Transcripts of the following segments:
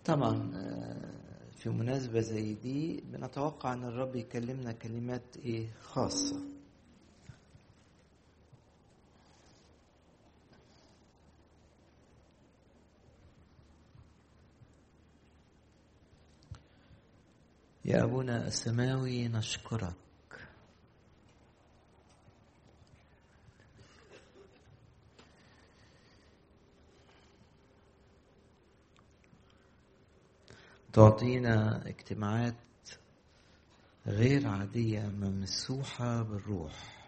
طبعا في مناسبة زي دي بنتوقع ان الرب يكلمنا كلمات ايه خاصة يا ابونا السماوي نشكرك تعطينا اجتماعات غير عادية ممسوحة بالروح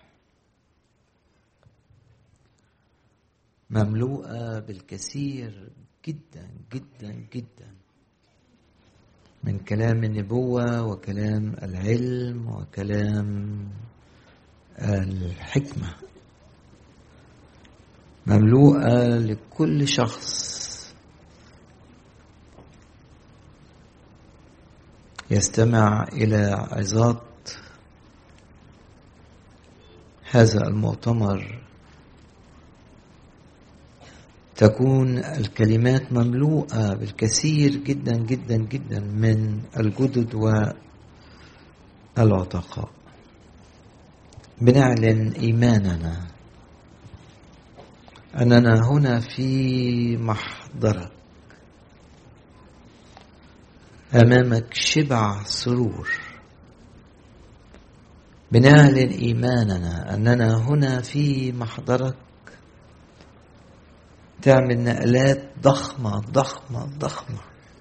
مملوءة بالكثير جدا جدا جدا من كلام النبوة وكلام العلم وكلام الحكمة مملوءة لكل شخص يستمع إلى عظات هذا المؤتمر تكون الكلمات مملوءة بالكثير جدا جدا جدا من الجدد والعتقاء بنعلن إيماننا أننا هنا في محضرك امامك شبع سرور بنعلن ايماننا اننا هنا في محضرك تعمل نقلات ضخمه ضخمه ضخمه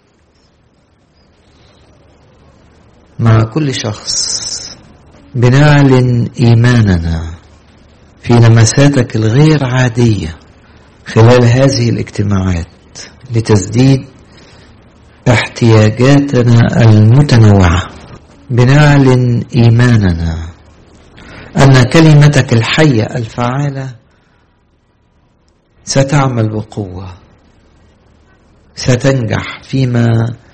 مع كل شخص بنعلن ايماننا في لمساتك الغير عاديه خلال هذه الاجتماعات لتسديد احتياجاتنا المتنوعه بنعلن ايماننا ان كلمتك الحيه الفعاله ستعمل بقوه ستنجح فيما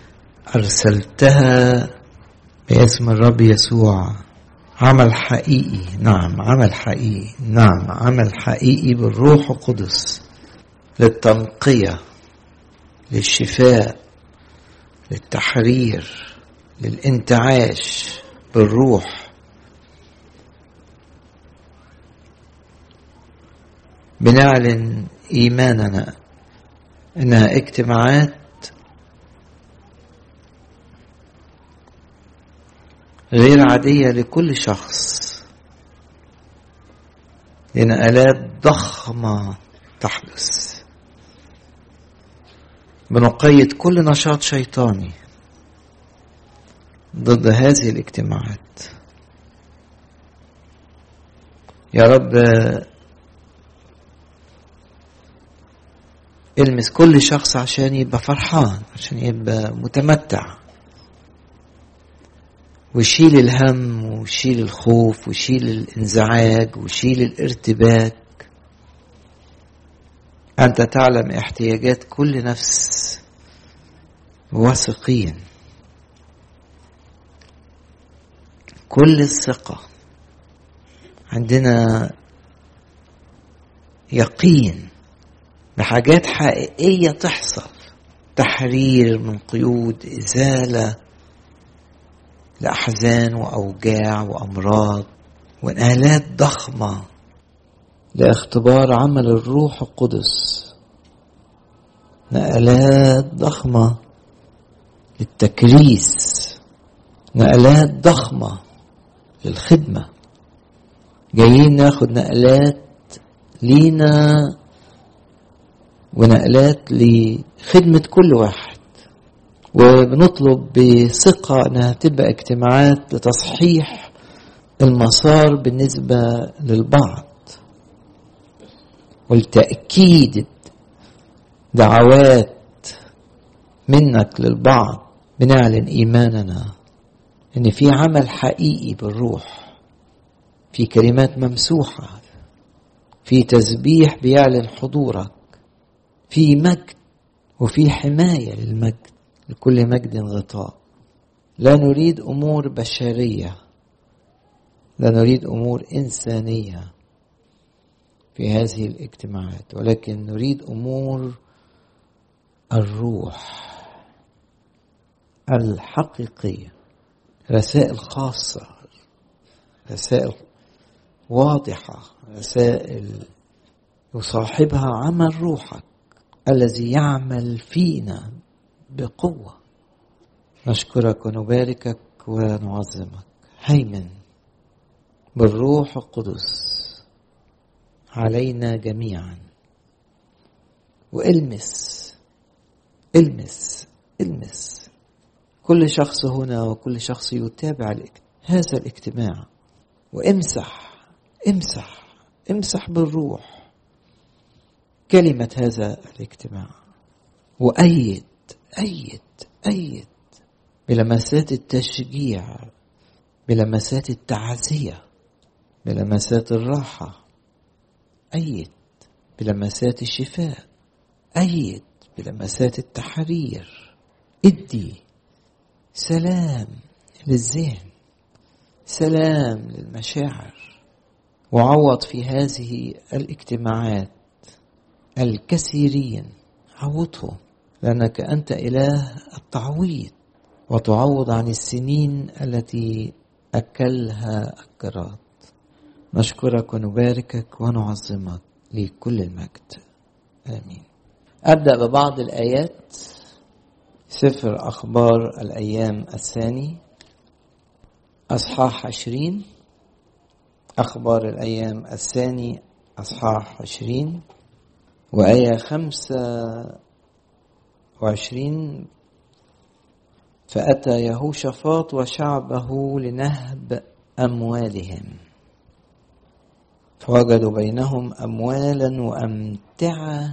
ارسلتها باسم الرب يسوع عمل حقيقي نعم عمل حقيقي نعم عمل حقيقي بالروح القدس للتنقيه للشفاء للتحرير للانتعاش بالروح بنعلن ايماننا انها اجتماعات غير عاديه لكل شخص لنقلات ضخمه تحدث بنقيد كل نشاط شيطاني ضد هذه الاجتماعات يا رب المس كل شخص عشان يبقى فرحان عشان يبقى متمتع ويشيل الهم ويشيل الخوف ويشيل الانزعاج ويشيل الارتباك أنت تعلم احتياجات كل نفس واثقين كل الثقة عندنا يقين بحاجات حقيقية تحصل تحرير من قيود إزالة لأحزان وأوجاع وأمراض وانقلات ضخمة لاختبار عمل الروح القدس نقلات ضخمة للتكريس نقلات ضخمة للخدمة جايين ناخد نقلات لينا ونقلات لخدمة كل واحد وبنطلب بثقة انها تبقى اجتماعات لتصحيح المسار بالنسبة للبعض والتأكيد دعوات منك للبعض بنعلن إيماننا إن في عمل حقيقي بالروح في كلمات ممسوحة في تسبيح بيعلن حضورك في مجد وفي حماية للمجد لكل مجد غطاء لا نريد أمور بشرية لا نريد أمور إنسانية في هذه الاجتماعات ولكن نريد امور الروح الحقيقية رسائل خاصة رسائل واضحة رسائل يصاحبها عمل روحك الذي يعمل فينا بقوة نشكرك ونباركك ونعظمك هيمن بالروح القدس علينا جميعا والمس المس المس كل شخص هنا وكل شخص يتابع هذا الاجتماع وامسح امسح امسح بالروح كلمة هذا الاجتماع وأيد أيد أيد بلمسات التشجيع بلمسات التعزية بلمسات الراحة أيد بلمسات الشفاء أيد بلمسات التحرير ادي سلام للذهن سلام للمشاعر وعوض في هذه الاجتماعات الكثيرين عوضهم لأنك أنت إله التعويض وتعوض عن السنين التي أكلها الجراد نشكرك ونباركك ونعظمك لكل المجد آمين أبدأ ببعض الآيات سفر أخبار الأيام الثاني أصحاح عشرين أخبار الأيام الثاني أصحاح عشرين وآية خمسة وعشرين فأتى يهوشافاط وشعبه لنهب أموالهم فوجدوا بينهم أموالا وأمتعة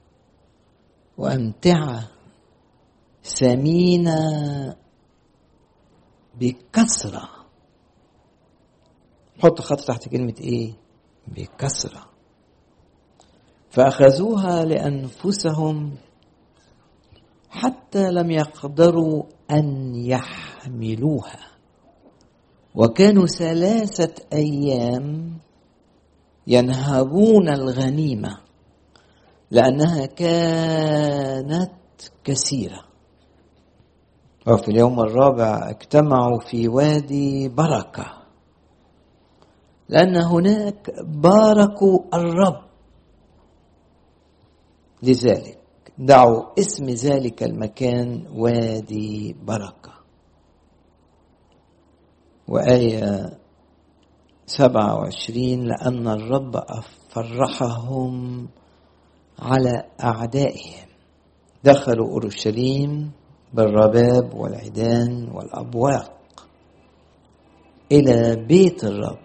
وأمتعة ثمينة بكثرة حط خط تحت كلمة إيه؟ بكثرة فأخذوها لأنفسهم حتى لم يقدروا أن يحملوها وكانوا ثلاثة أيام ينهبون الغنيمة لأنها كانت كثيرة وفي اليوم الرابع اجتمعوا في وادي بركة لأن هناك باركوا الرب لذلك دعوا اسم ذلك المكان وادي بركة وآية سبعة وعشرين لأن الرب فرحهم على أعدائهم دخلوا أورشليم بالرباب والعيدان والأبواق إلى بيت الرب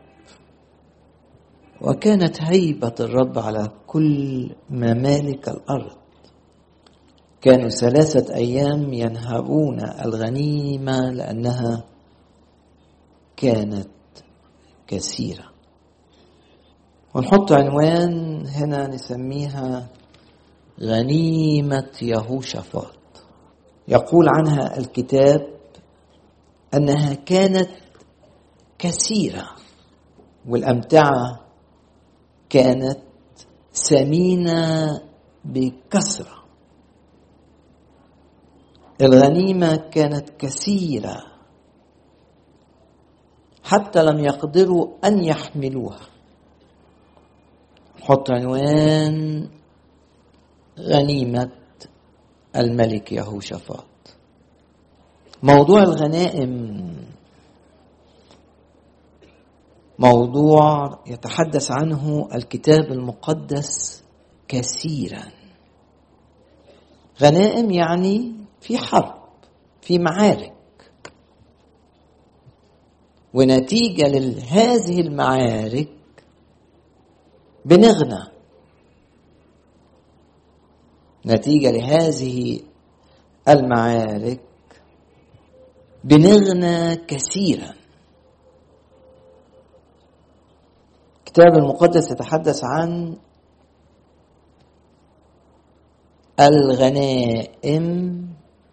وكانت هيبة الرب على كل ممالك الأرض كانوا ثلاثة أيام ينهبون الغنيمة لأنها كانت كثيرة ونحط عنوان هنا نسميها غنيمة يهوشافاط يقول عنها الكتاب أنها كانت كثيرة والأمتعة كانت ثمينة بكثرة الغنيمة كانت كثيرة حتى لم يقدروا أن يحملوها حط عنوان غنيمة الملك يهوشافاط موضوع الغنائم موضوع يتحدث عنه الكتاب المقدس كثيرا غنائم يعني في حرب في معارك ونتيجة لهذه المعارك بنغنى نتيجة لهذه المعارك بنغنى كثيرا الكتاب المقدس يتحدث عن الغنائم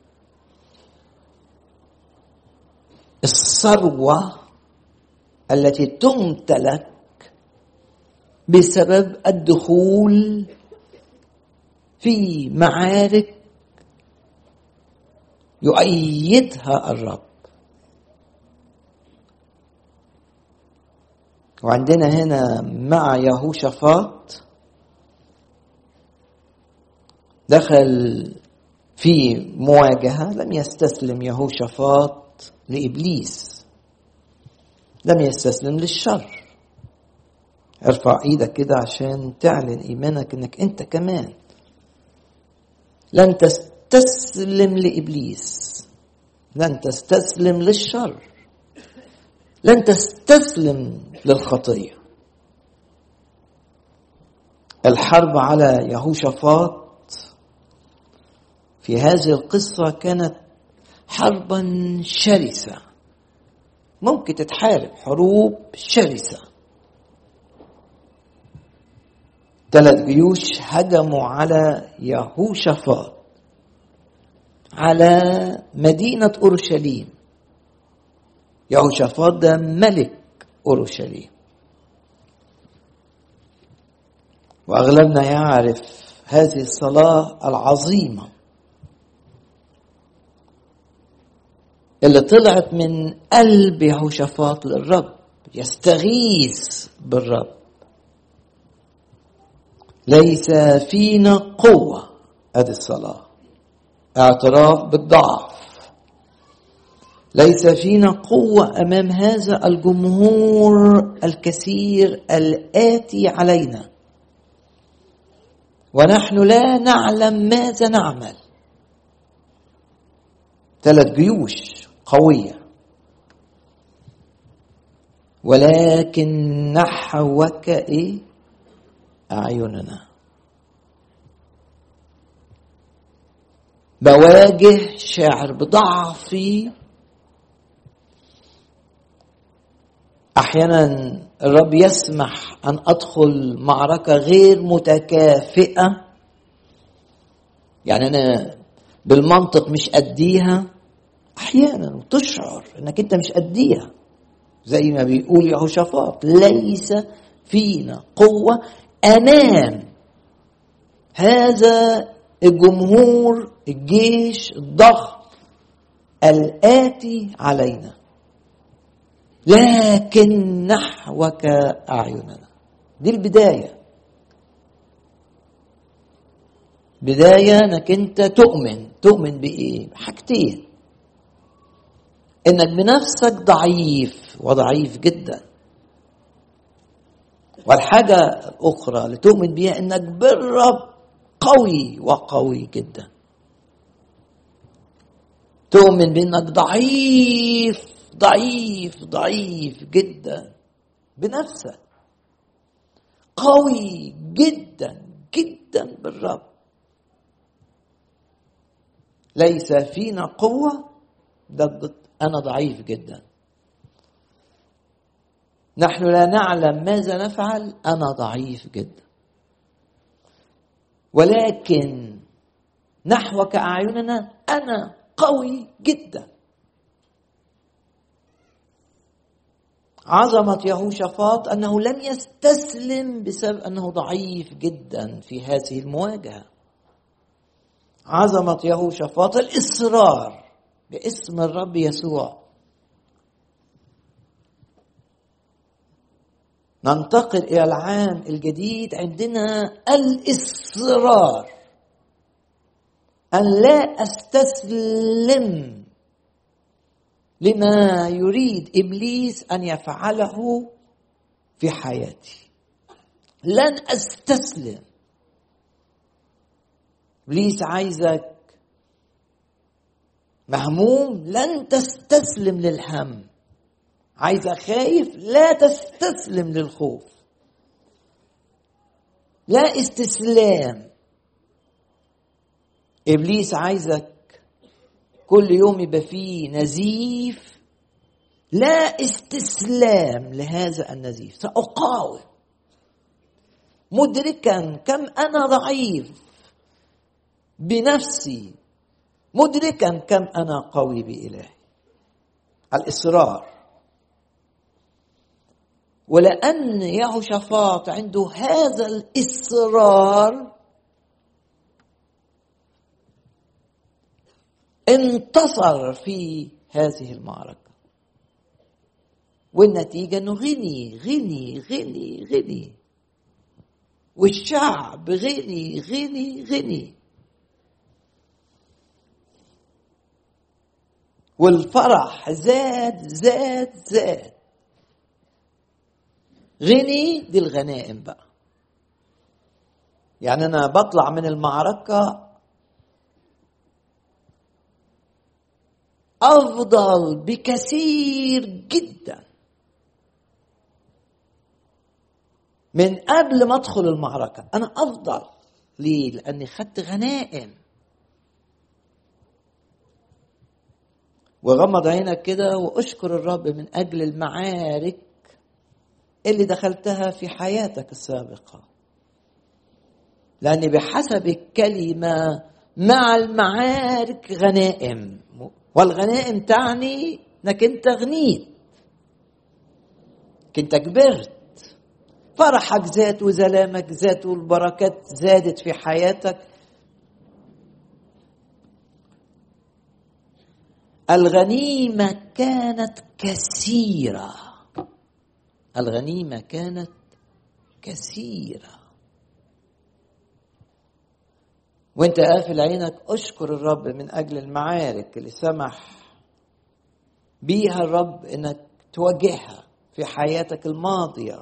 الثروة التي تمتلك بسبب الدخول في معارك يؤيدها الرب وعندنا هنا مع يهوشافاط دخل في مواجهة لم يستسلم يهوشافاط لإبليس لم يستسلم للشر ارفع ايدك كده عشان تعلن ايمانك انك انت كمان لن تستسلم لابليس لن تستسلم للشر لن تستسلم للخطيه الحرب على يهوشافاط في هذه القصه كانت حربا شرسه ممكن تتحارب حروب شرسه ثلاث جيوش هجموا على يهوشافاط على مدينة أورشليم يهوشافاط ده ملك أورشليم وأغلبنا يعرف هذه الصلاة العظيمة اللي طلعت من قلب يهوشافاط للرب يستغيث بالرب ليس فينا قوة ادي الصلاة اعتراف بالضعف ليس فينا قوة أمام هذا الجمهور الكثير الآتي علينا ونحن لا نعلم ماذا نعمل ثلاث جيوش قوية ولكن نحوك إيه أعيننا بواجه شاعر بضعفي احيانا الرب يسمح ان ادخل معركه غير متكافئه يعني انا بالمنطق مش اديها احيانا وتشعر انك انت مش اديها زي ما بيقول يهوشافاط ليس فينا قوه امام هذا الجمهور الجيش الضخم الاتي علينا لكن نحوك اعيننا دي البدايه بدايه انك انت تؤمن تؤمن بايه حاجتين انك بنفسك ضعيف وضعيف جدا والحاجه الاخرى اللي تؤمن بيها انك بالرب قوي وقوي جدا تؤمن بانك ضعيف ضعيف ضعيف جدا بنفسك قوي جدا جدا بالرب ليس فينا قوة ده أنا ضعيف جدا نحن لا نعلم ماذا نفعل أنا ضعيف جدا ولكن نحوك أعيننا أنا قوي جدا عظمة يهوشافاط أنه لم يستسلم بسبب أنه ضعيف جدا في هذه المواجهة عظمة يهوشافاط الإصرار باسم الرب يسوع ننتقل إلى العام الجديد عندنا الإصرار أن لا أستسلم لما يريد ابليس ان يفعله في حياتي لن استسلم ابليس عايزك مهموم لن تستسلم للهم عايزك خايف لا تستسلم للخوف لا استسلام ابليس عايزك كل يوم يبقى فيه نزيف لا استسلام لهذا النزيف سأقاوم مدركا كم أنا ضعيف بنفسي مدركا كم أنا قوي بإلهي الإصرار ولأن يهوشافاط عنده هذا الإصرار انتصر في هذه المعركة والنتيجة انه غني غني غني غني والشعب غني غني غني والفرح زاد زاد زاد غني دي الغنائم بقى يعني انا بطلع من المعركه افضل بكثير جدا من قبل ما ادخل المعركه انا افضل ليه لاني خدت غنائم وغمض عينك كده واشكر الرب من اجل المعارك اللي دخلتها في حياتك السابقه لان بحسب الكلمه مع المعارك غنائم والغنائم تعني انك انت غنيت انت كبرت فرحك زاد وزلامك زاد والبركات زادت في حياتك الغنيمه كانت كثيره الغنيمه كانت كثيره وانت قافل عينك اشكر الرب من اجل المعارك اللي سمح بيها الرب انك تواجهها في حياتك الماضيه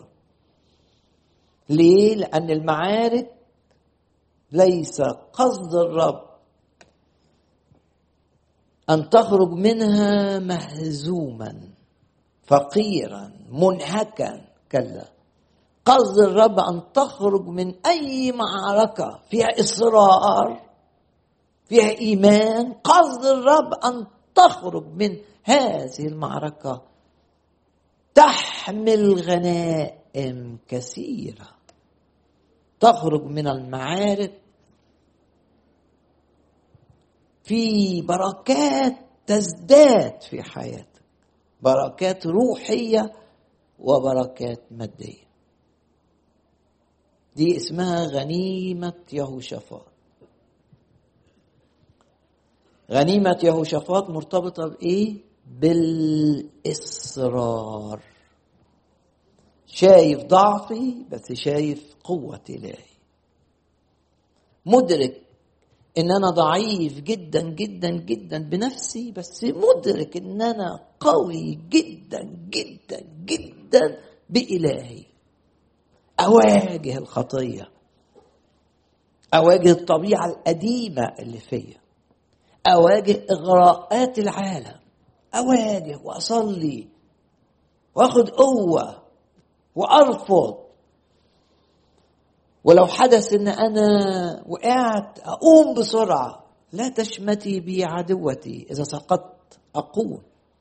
ليه لان المعارك ليس قصد الرب ان تخرج منها مهزوما فقيرا منهكا كلا قصد الرب ان تخرج من اي معركه فيها اصرار فيها ايمان قصد الرب ان تخرج من هذه المعركه تحمل غنائم كثيره تخرج من المعارك في بركات تزداد في حياتك بركات روحيه وبركات ماديه دي اسمها غنيمة يهوشافاط غنيمة يهوشافاط مرتبطة بإيه؟ بالإصرار شايف ضعفي بس شايف قوة إلهي مدرك إن أنا ضعيف جدا جدا جدا بنفسي بس مدرك إن أنا قوي جدا جدا جدا بإلهي اواجه الخطيه اواجه الطبيعه القديمه اللي فيا اواجه اغراءات العالم اواجه واصلي واخد قوه وارفض ولو حدث ان انا وقعت اقوم بسرعه لا تشمتي بي عدوتي اذا سقطت اقوم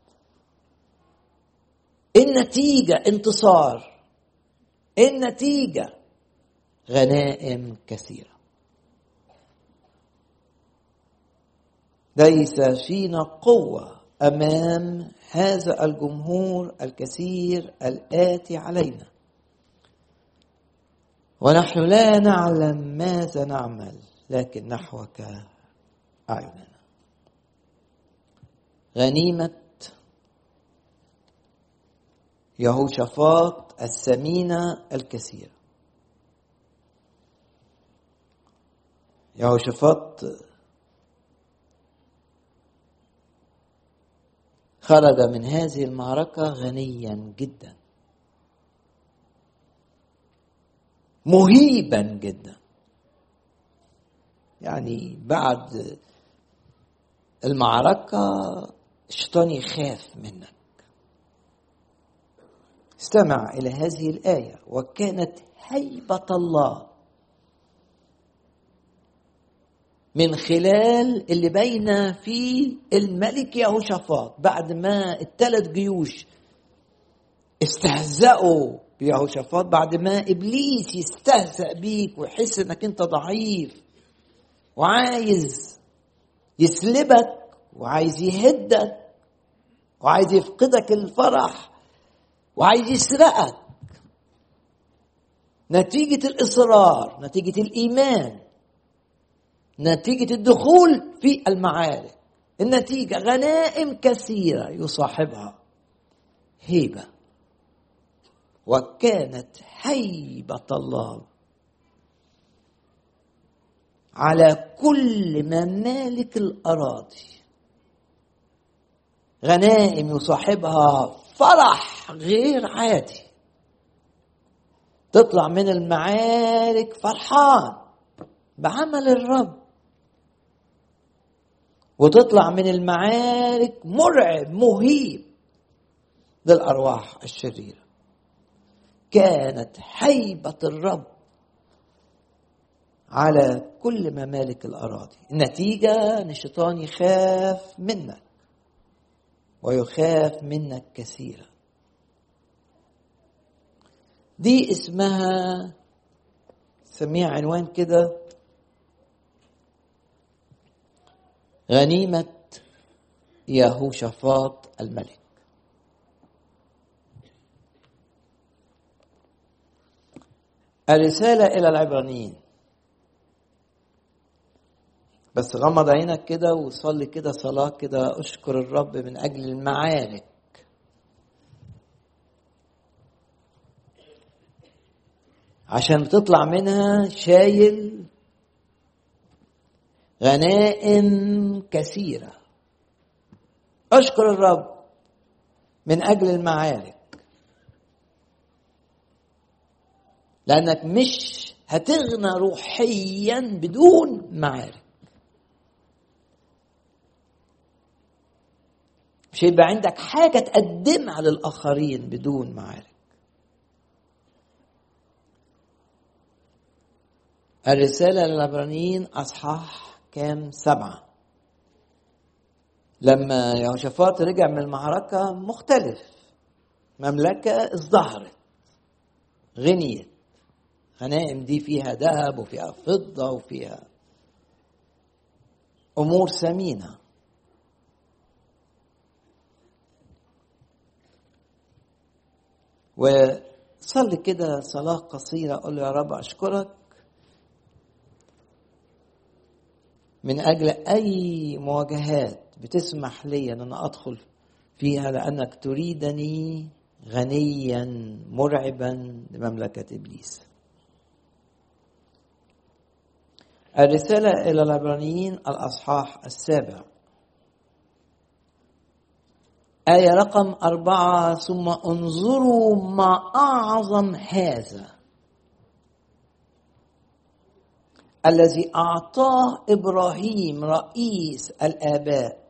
النتيجه انتصار النتيجة غنائم كثيرة ليس فينا قوة أمام هذا الجمهور الكثير الآتي علينا ونحن لا نعلم ماذا نعمل لكن نحوك أعيننا غنيمة يهوشافاط الثمينة الكثيرة يهوشافاط خرج من هذه المعركة غنيا جدا مهيبا جدا يعني بعد المعركة الشيطان يخاف منك استمع الى هذه الايه وكانت هيبه الله من خلال اللي بين في الملك يهوشافاط بعد ما الثلاث جيوش استهزأوا بيهوشافاط بعد ما ابليس يستهزأ بيك ويحس انك انت ضعيف وعايز يسلبك وعايز يهدك وعايز يفقدك الفرح وعايز يسرقك نتيجة الإصرار نتيجة الإيمان نتيجة الدخول في المعارك النتيجة غنائم كثيرة يصاحبها هيبة وكانت هيبة الله على كل ممالك الأراضي غنائم يصاحبها فرح غير عادي تطلع من المعارك فرحان بعمل الرب وتطلع من المعارك مرعب مهيب للارواح الشريره كانت هيبه الرب على كل ممالك الاراضي النتيجه ان الشيطان يخاف منك ويخاف منك كثيرا دي اسمها سميها عنوان كده غنيمة يهوشافاط الملك الرسالة إلى العبرانيين بس غمض عينك كده وصلي كده صلاة كده أشكر الرب من أجل المعارك عشان بتطلع منها شايل غنائم كثيرة أشكر الرب من أجل المعارك لأنك مش هتغنى روحيا بدون معارك مش هيبقى عندك حاجة تقدمها للآخرين بدون معارك الرسالة للعبرانيين أصحاح كام سبعة لما يهوشافاط رجع من المعركة مختلف مملكة ازدهرت غنيت غنائم دي فيها ذهب وفيها فضة وفيها أمور ثمينة وصلي كده صلاة قصيرة قول له يا رب أشكرك من أجل أي مواجهات بتسمح لي أن أنا أدخل فيها لأنك تريدني غنيا مرعبا لمملكة إبليس الرسالة إلى العبرانيين الأصحاح السابع آية رقم أربعة ثم انظروا ما أعظم هذا الذي أعطاه إبراهيم رئيس الآباء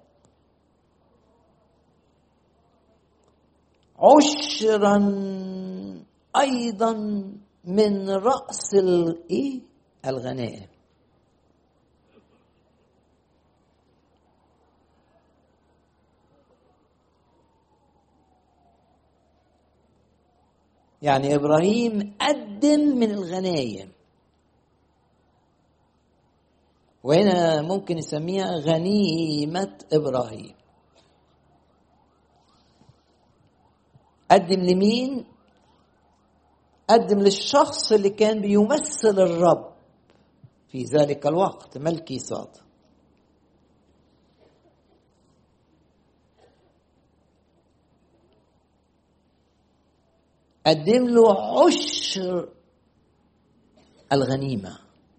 عشرا أيضا من رأس الإيه؟ الغنائم يعني ابراهيم قدم من الغنايم وهنا ممكن نسميها غنيمة إبراهيم قدم لمين؟ قدم للشخص اللي كان بيمثل الرب في ذلك الوقت ملكي صاد قدم له عشر الغنيمه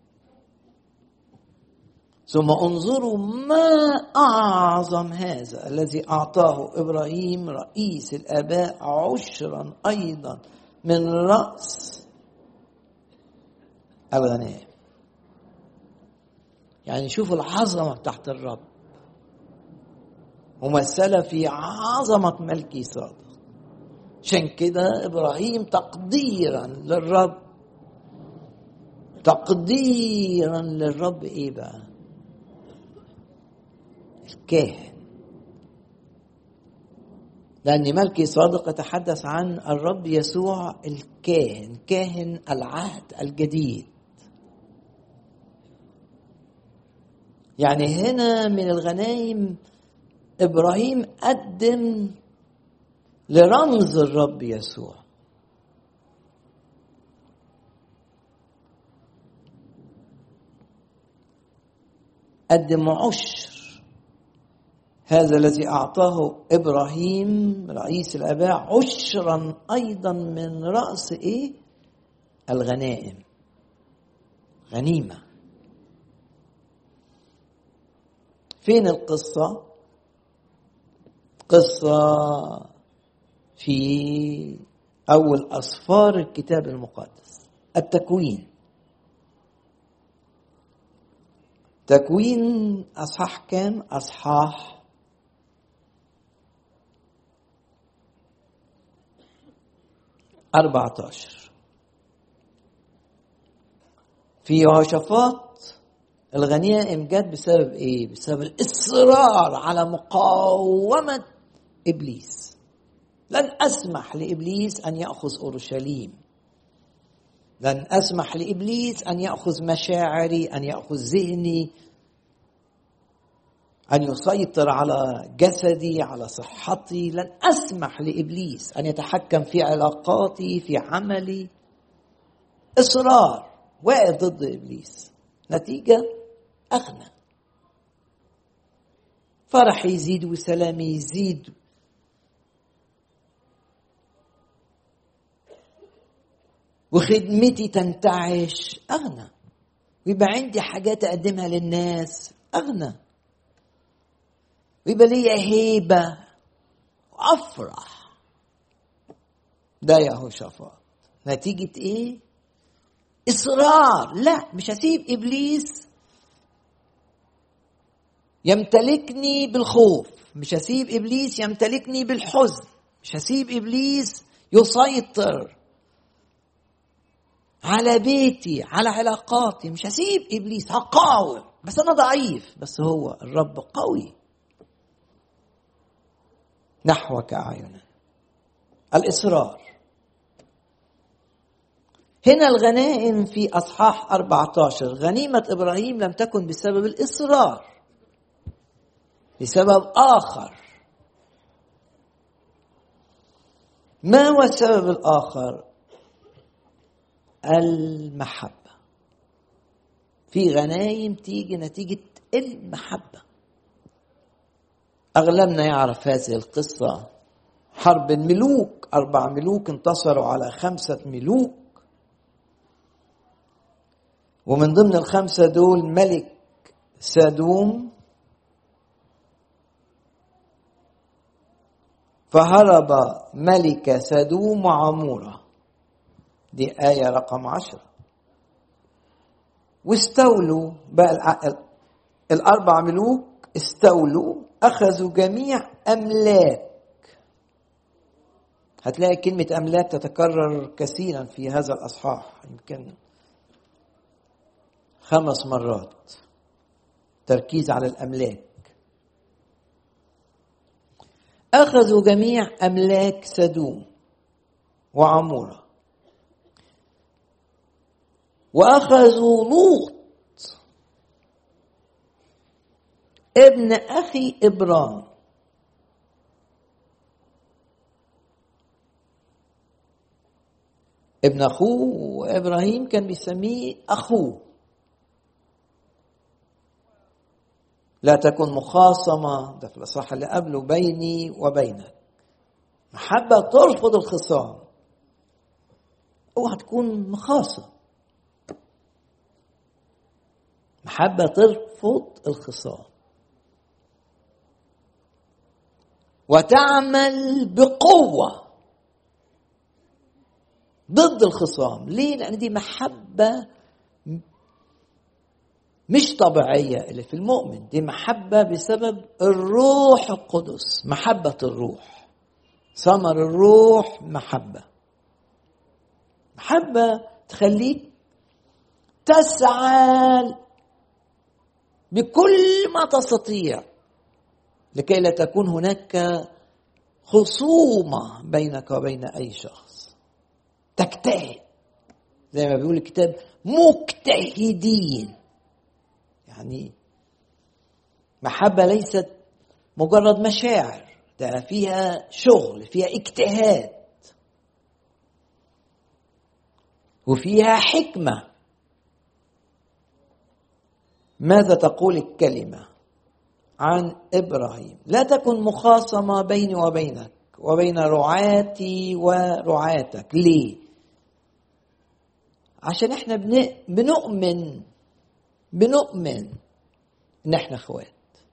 ثم انظروا ما اعظم هذا الذي اعطاه ابراهيم رئيس الاباء عشرا ايضا من راس الغنائم يعني شوفوا العظمه بتاعت الرب ممثله في عظمه ملكي صادق عشان كده ابراهيم تقديرا للرب تقديرا للرب ايه بقى الكاهن لأن ملكي صادق يتحدث عن الرب يسوع الكاهن كاهن العهد الجديد يعني هنا من الغنايم إبراهيم قدم لرمز الرب يسوع قدم عشر هذا الذي أعطاه إبراهيم رئيس الآباء عشرا أيضا من رأس إيه؟ الغنائم غنيمة فين القصة؟ قصة في أول أصفار الكتاب المقدس التكوين تكوين أصحاح كام؟ أصحاح أربعة عشر في يهوشافاط الغنيائم جت بسبب ايه؟ بسبب الاصرار على مقاومة ابليس. لن اسمح لابليس ان ياخذ اورشليم. لن اسمح لابليس ان ياخذ مشاعري، ان ياخذ ذهني، ان يسيطر على جسدي، على صحتي، لن اسمح لابليس ان يتحكم في علاقاتي، في عملي. اصرار واقف ضد ابليس. نتيجه أغنى فرحي يزيد وسلامي يزيد وخدمتي تنتعش أغنى ويبقى عندي حاجات أقدمها للناس أغنى ويبقى ليا هيبة وأفرح ده يهوشافاط نتيجة إيه؟ إصرار لا مش هسيب إبليس يمتلكني بالخوف مش هسيب ابليس يمتلكني بالحزن مش هسيب ابليس يسيطر على بيتي على علاقاتي مش هسيب ابليس هقاوم بس انا ضعيف بس هو الرب قوي نحوك اعينا الاصرار هنا الغنائم في اصحاح 14 غنيمه ابراهيم لم تكن بسبب الاصرار لسبب آخر ما هو السبب الآخر؟ المحبة في غنايم تيجي نتيجة المحبة أغلبنا يعرف هذه القصة حرب الملوك أربع ملوك انتصروا على خمسة ملوك ومن ضمن الخمسة دول ملك سادوم فهرب ملك سدوم وعمورة دي آية رقم عشرة واستولوا بقى الأربع ملوك استولوا أخذوا جميع أملاك هتلاقي كلمة أملاك تتكرر كثيرا في هذا الأصحاح يمكن خمس مرات تركيز على الأملاك أخذوا جميع أملاك سدوم وعمورة وأخذوا لوط ابن أخي إبرام ابن أخوه إبراهيم كان بيسميه أخوه لا تكن مخاصمة ده في الأصحاح اللي قبله بيني وبينك محبة ترفض الخصام اوعى تكون مخاصم محبة ترفض الخصام وتعمل بقوة ضد الخصام ليه؟ لأن دي محبة مش طبيعية اللي في المؤمن دي محبة بسبب الروح القدس محبة الروح ثمر الروح محبة محبة تخليك تسعى بكل ما تستطيع لكي لا تكون هناك خصومة بينك وبين أي شخص تجتهد زي ما بيقول الكتاب مجتهدين يعني محبة ليست مجرد مشاعر ده فيها شغل فيها اجتهاد وفيها حكمة ماذا تقول الكلمة عن ابراهيم لا تكن مخاصمه بيني وبينك وبين رعاتي ورعاتك ليه عشان احنا بنؤمن بنؤمن ان احنا اخوات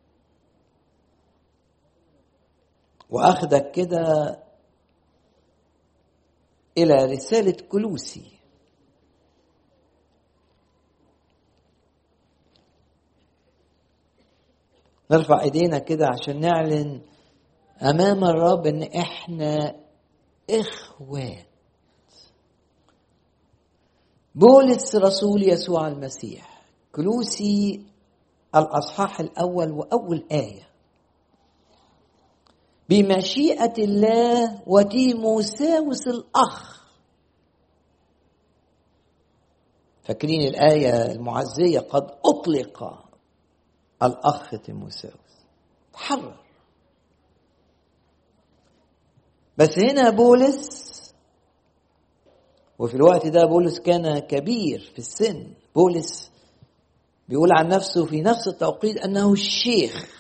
واخدك كده الى رساله كلوسي نرفع ايدينا كده عشان نعلن امام الرب ان احنا اخوات بولس رسول يسوع المسيح كلوسي الاصحاح الاول واول ايه بمشيئه الله وتيموساوس الاخ فاكرين الايه المعزيه قد اطلق الاخ تيموساوس تحرر بس هنا بولس وفي الوقت ده بولس كان كبير في السن بولس بيقول عن نفسه في نفس التوقيت انه الشيخ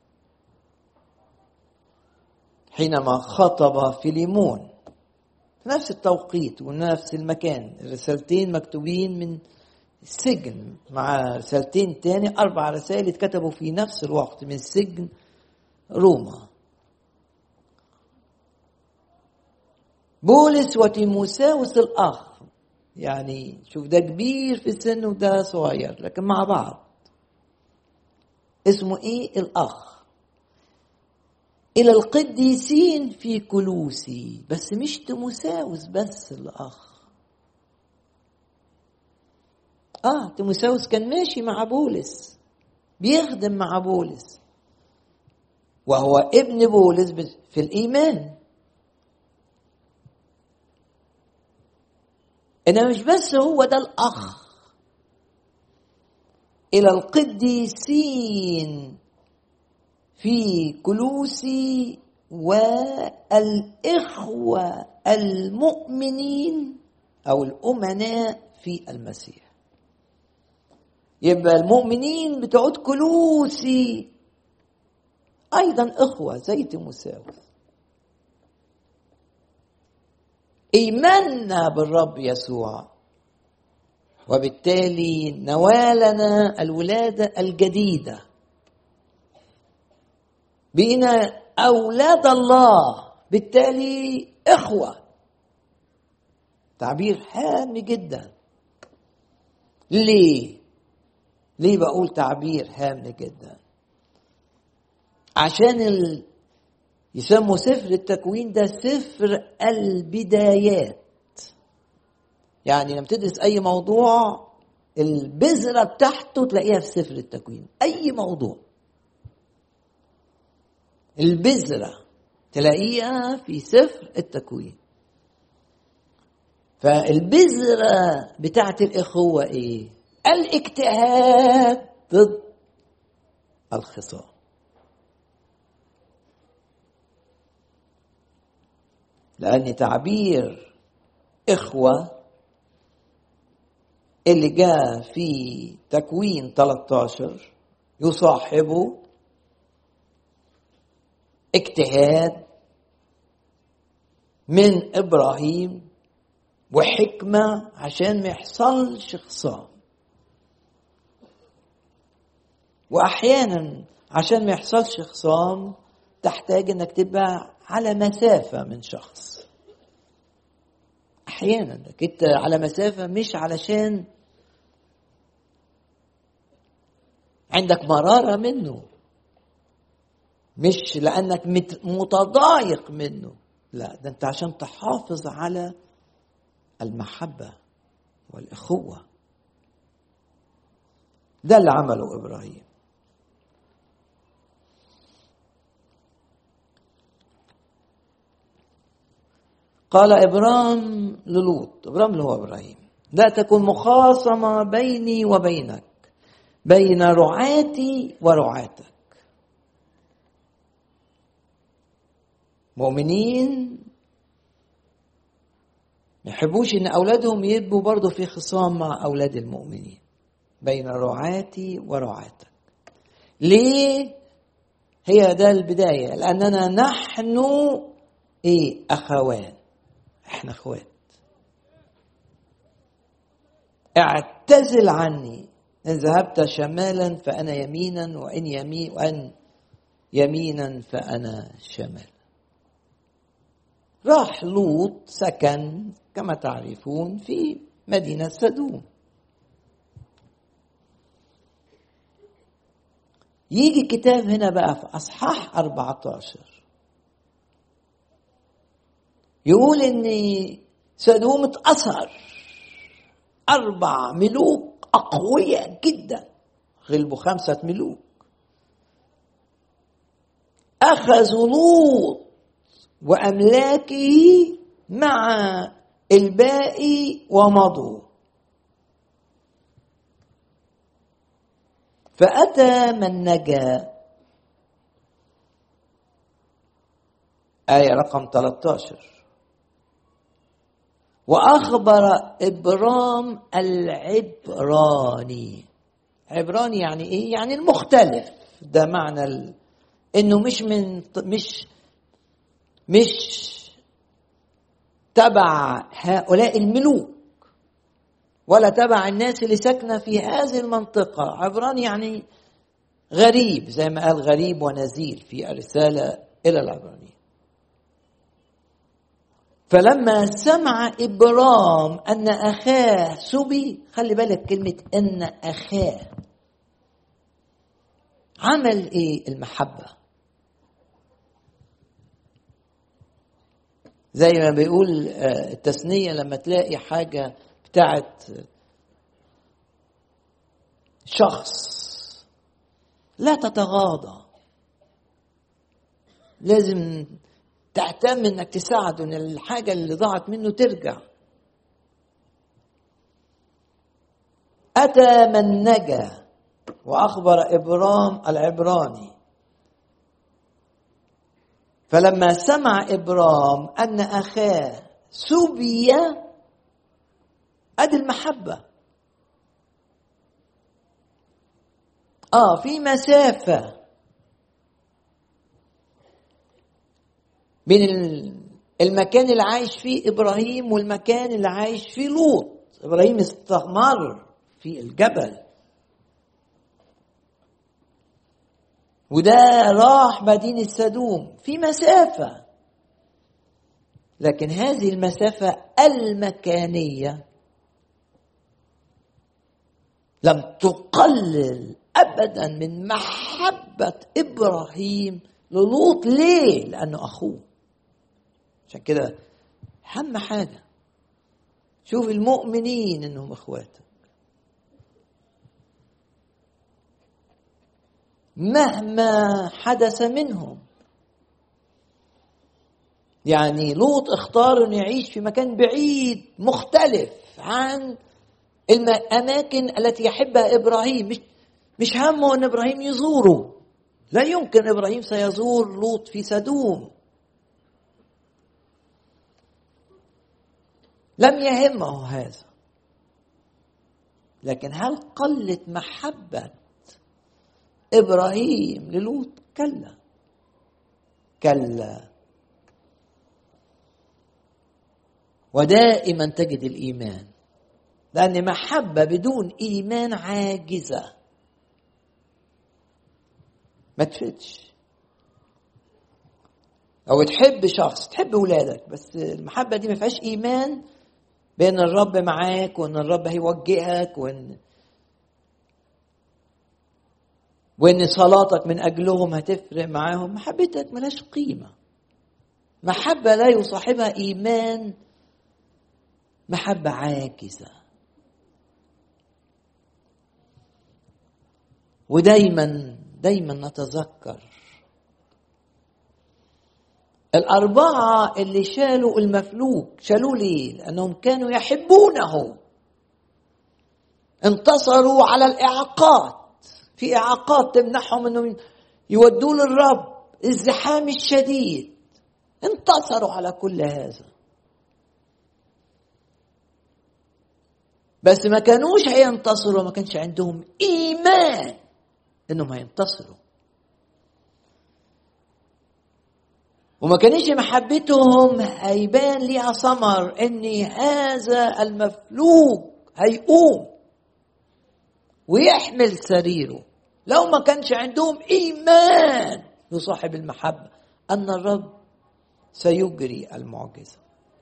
حينما خطب فيليمون في نفس التوقيت ونفس المكان الرسالتين مكتوبين من السجن مع رسالتين تاني أربع رسائل اتكتبوا في نفس الوقت من سجن روما بولس وتيموساوس الأخ يعني شوف ده كبير في السن وده صغير لكن مع بعض اسمه ايه الأخ إلى القديسين في كلوسي بس مش تيموساوس بس الأخ آه تيموساوس كان ماشي مع بولس بيخدم مع بولس وهو ابن بولس في الإيمان إنما مش بس هو ده الأخ إلى القديسين في كلوسي والإخوة المؤمنين أو الأمناء في المسيح يبقى المؤمنين بتوع كلوسي أيضا إخوة زي تيموساوس ايماننا بالرب يسوع وبالتالي نوالنا الولاده الجديده بقينا اولاد الله بالتالي اخوه تعبير هام جدا ليه ليه بقول تعبير هام جدا عشان يسموا سفر التكوين ده سفر البدايات يعني لما تدرس اي موضوع البذرة بتاعته تلاقيها في سفر التكوين اي موضوع البذرة تلاقيها في سفر التكوين فالبذرة بتاعت الإخوة إيه؟ الاجتهاد ضد الخصام لأن تعبير إخوة اللي جاء في تكوين 13 يصاحبه اجتهاد من إبراهيم وحكمة عشان ما يحصلش خصام وأحيانا عشان ما يحصلش خصام تحتاج انك تبقى على مسافة من شخص احيانا انك انت على مسافة مش علشان عندك مرارة منه مش لانك متضايق منه لا ده انت عشان تحافظ على المحبة والإخوة ده اللي عمله إبراهيم قال إبرام للوط إبرام اللي هو إبراهيم لا تكن مخاصمة بيني وبينك بين رعاتي ورعاتك مؤمنين ما يحبوش ان اولادهم يبقوا برضه في خصام مع اولاد المؤمنين بين رعاتي ورعاتك ليه هي ده البداية لأننا نحن إيه أخوان إحنا أخوات اعتزل عني إن ذهبت شمالا فأنا يمينا وإن يمين وإن يمينا فأنا شمالا راح لوط سكن كما تعرفون في مدينة سدوم يجي الكتاب هنا بقى في أصحاح 14 يقول إن سدوم اتأثر أربع ملوك أقوياء جدا غلبوا خمسة ملوك أخذوا لوط وأملاكه مع الباقي ومضوا فأتى من نجا آية رقم 13 وأخبر إبرام العبراني عبراني يعني إيه؟ يعني المختلف ده معنى ال... إنه مش من مش مش تبع هؤلاء الملوك ولا تبع الناس اللي ساكنه في هذه المنطقه عبراني يعني غريب زي ما قال غريب ونزيل في الرساله الى العبرانيين فلما سمع ابرام ان اخاه سبي خلي بالك كلمه ان اخاه عمل ايه المحبه زي ما بيقول التثنيه لما تلاقي حاجه بتاعت شخص لا تتغاضى لازم تهتم انك تساعده ان الحاجه اللي ضاعت منه ترجع اتى من نجا واخبر ابرام العبراني فلما سمع ابرام ان اخاه سبي ادي المحبه اه في مسافه بين المكان اللي عايش فيه ابراهيم والمكان اللي عايش فيه لوط ابراهيم استمر في الجبل وده راح مدينة سدوم في مسافة لكن هذه المسافة المكانية لم تقلل ابدا من محبه ابراهيم للوط ليه؟ لانه اخوه عشان كده اهم حاجه شوف المؤمنين انهم اخواتك مهما حدث منهم يعني لوط اختار انه يعيش في مكان بعيد مختلف عن الأماكن التي يحبها إبراهيم مش مش همه أن إبراهيم يزوره لا يمكن إبراهيم سيزور لوط في سدوم لم يهمه هذا لكن هل قلت محبة إبراهيم للوط كلا كلا ودائما تجد الإيمان لأن محبة بدون إيمان عاجزة ما تفيدش أو تحب شخص تحب أولادك بس المحبة دي ما فيهاش إيمان بأن الرب معاك وأن الرب هيوجهك وأن وأن صلاتك من أجلهم هتفرق معاهم محبتك ملهاش قيمة محبة لا يصاحبها إيمان محبة عاكسة ودايما دايما نتذكر الأربعة اللي شالوا المفلوك شالوه ليه؟ لأنهم كانوا يحبونه انتصروا على الإعاقات في إعاقات تمنعهم أنهم يودوا للرب الزحام الشديد انتصروا على كل هذا بس ما كانوش هينتصروا ما كانش عندهم إيمان انهم هينتصروا وما كانش محبتهم هيبان ليها ثمر ان هذا المفلوج هيقوم ويحمل سريره لو ما كانش عندهم ايمان بصاحب المحبه ان الرب سيجري المعجزه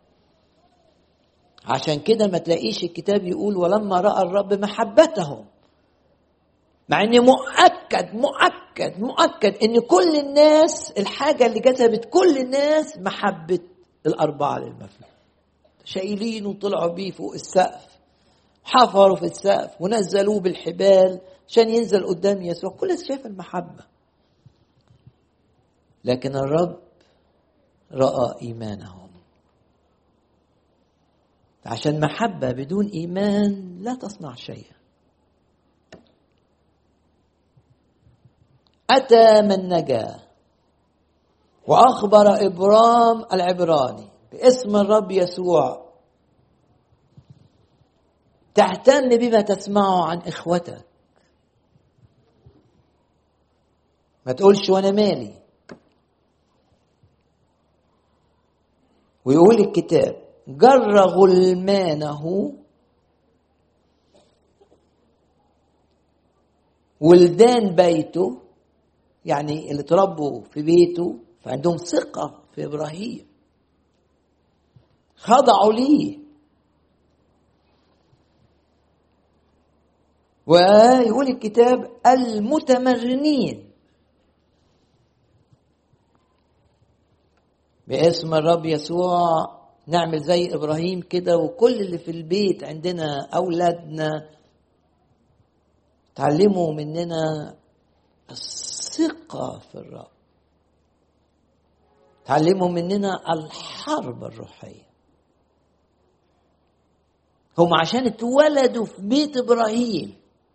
عشان كده ما تلاقيش الكتاب يقول ولما راى الرب محبتهم مع ان مؤكد مؤكد مؤكد ان كل الناس الحاجه اللي جذبت كل الناس محبه الاربعه للمفلوج شايلين وطلعوا بيه فوق السقف حفروا في السقف ونزلوه بالحبال عشان ينزل قدام يسوع كل الناس شايفه المحبه لكن الرب راى ايمانهم عشان محبه بدون ايمان لا تصنع شيئا أتى من نجا وأخبر إبرام العبراني باسم الرب يسوع تهتم بما تسمعه عن إخوتك ما تقولش وأنا مالي ويقول الكتاب جر غلمانه ولدان بيته يعني اللي تربوا في بيته فعندهم ثقة في إبراهيم خضعوا ليه ويقول الكتاب المتمرنين باسم الرب يسوع نعمل زي ابراهيم كده وكل اللي في البيت عندنا اولادنا تعلموا مننا الثقة في الرب تعلموا مننا الحرب الروحية هم عشان اتولدوا في بيت إبراهيم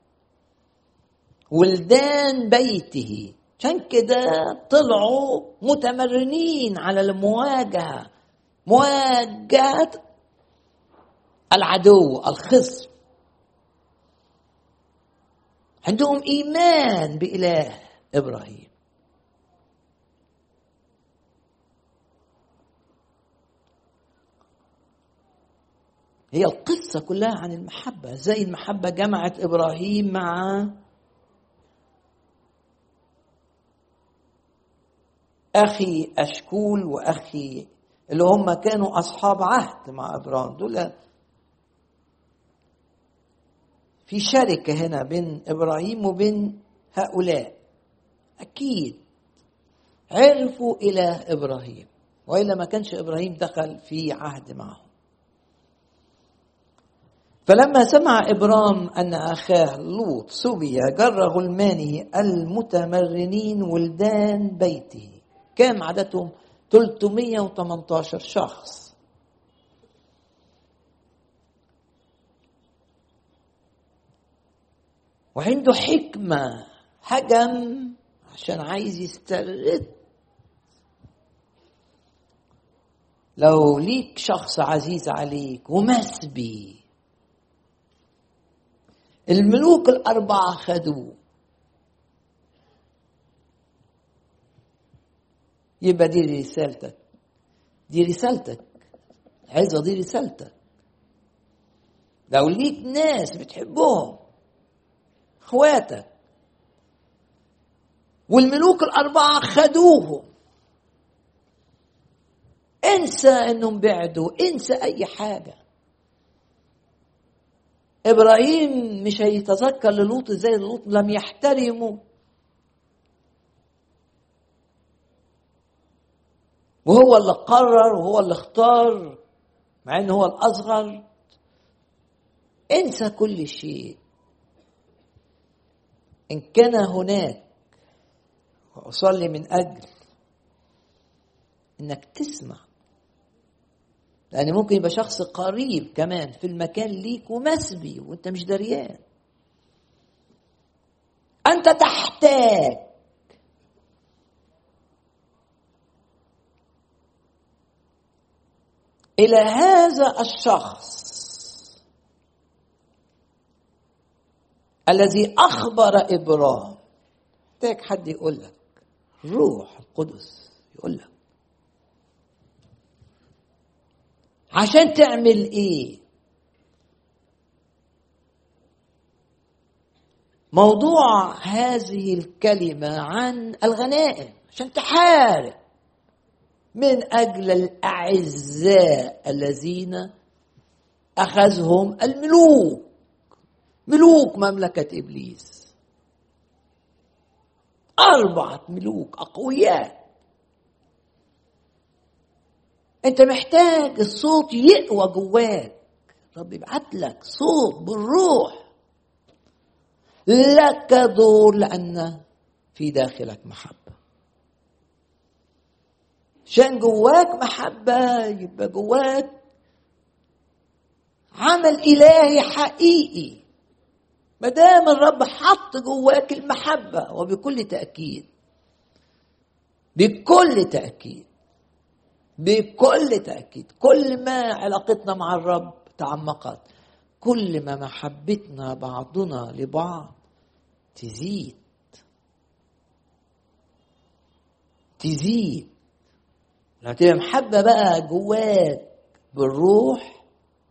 ولدان بيته عشان كده طلعوا متمرنين على المواجهة مواجهة العدو الخصم عندهم ايمان باله ابراهيم هي القصه كلها عن المحبه زي المحبه جمعت ابراهيم مع اخي اشكول واخي اللي هم كانوا اصحاب عهد مع ابراهيم دول في شركة هنا بين إبراهيم وبين هؤلاء أكيد عرفوا إله إبراهيم وإلا ما كانش إبراهيم دخل في عهد معهم فلما سمع إبرام أن أخاه لوط سبي جر غلمانه المتمرنين ولدان بيته كم عددهم 318 شخص وعنده حكمة هجم عشان عايز يسترد لو ليك شخص عزيز عليك ومسبي الملوك الأربعة خدوه يبقى دي رسالتك دي رسالتك عايزة دي رسالتك لو ليك ناس بتحبهم اخواتك والملوك الأربعة خدوهم انسى انهم بعدوا انسى اي حاجة ابراهيم مش هيتذكر للوط زي لوط لم يحترمه وهو اللي قرر وهو اللي اختار مع انه هو الاصغر انسى كل شيء ان كان هناك واصلي من اجل انك تسمع لان ممكن يبقى شخص قريب كمان في المكان ليك ومسبي وانت مش دريان انت تحتاج الى هذا الشخص الذي اخبر ابرام محتاج حد يقول لك روح القدس يقول لك عشان تعمل ايه موضوع هذه الكلمه عن الغنائم عشان تحارب من اجل الاعزاء الذين اخذهم الملوك ملوك مملكه ابليس اربعه ملوك اقوياء انت محتاج الصوت يقوى جواك رب يبعت لك صوت بالروح لك دور لان في داخلك محبه عشان جواك محبه يبقى جواك عمل الهي حقيقي ما دام الرب حط جواك المحبه وبكل تاكيد بكل تاكيد بكل تأكيد كل ما علاقتنا مع الرب تعمقت كل ما محبتنا بعضنا لبعض تزيد تزيد لما تبقى محبة بقى جواك بالروح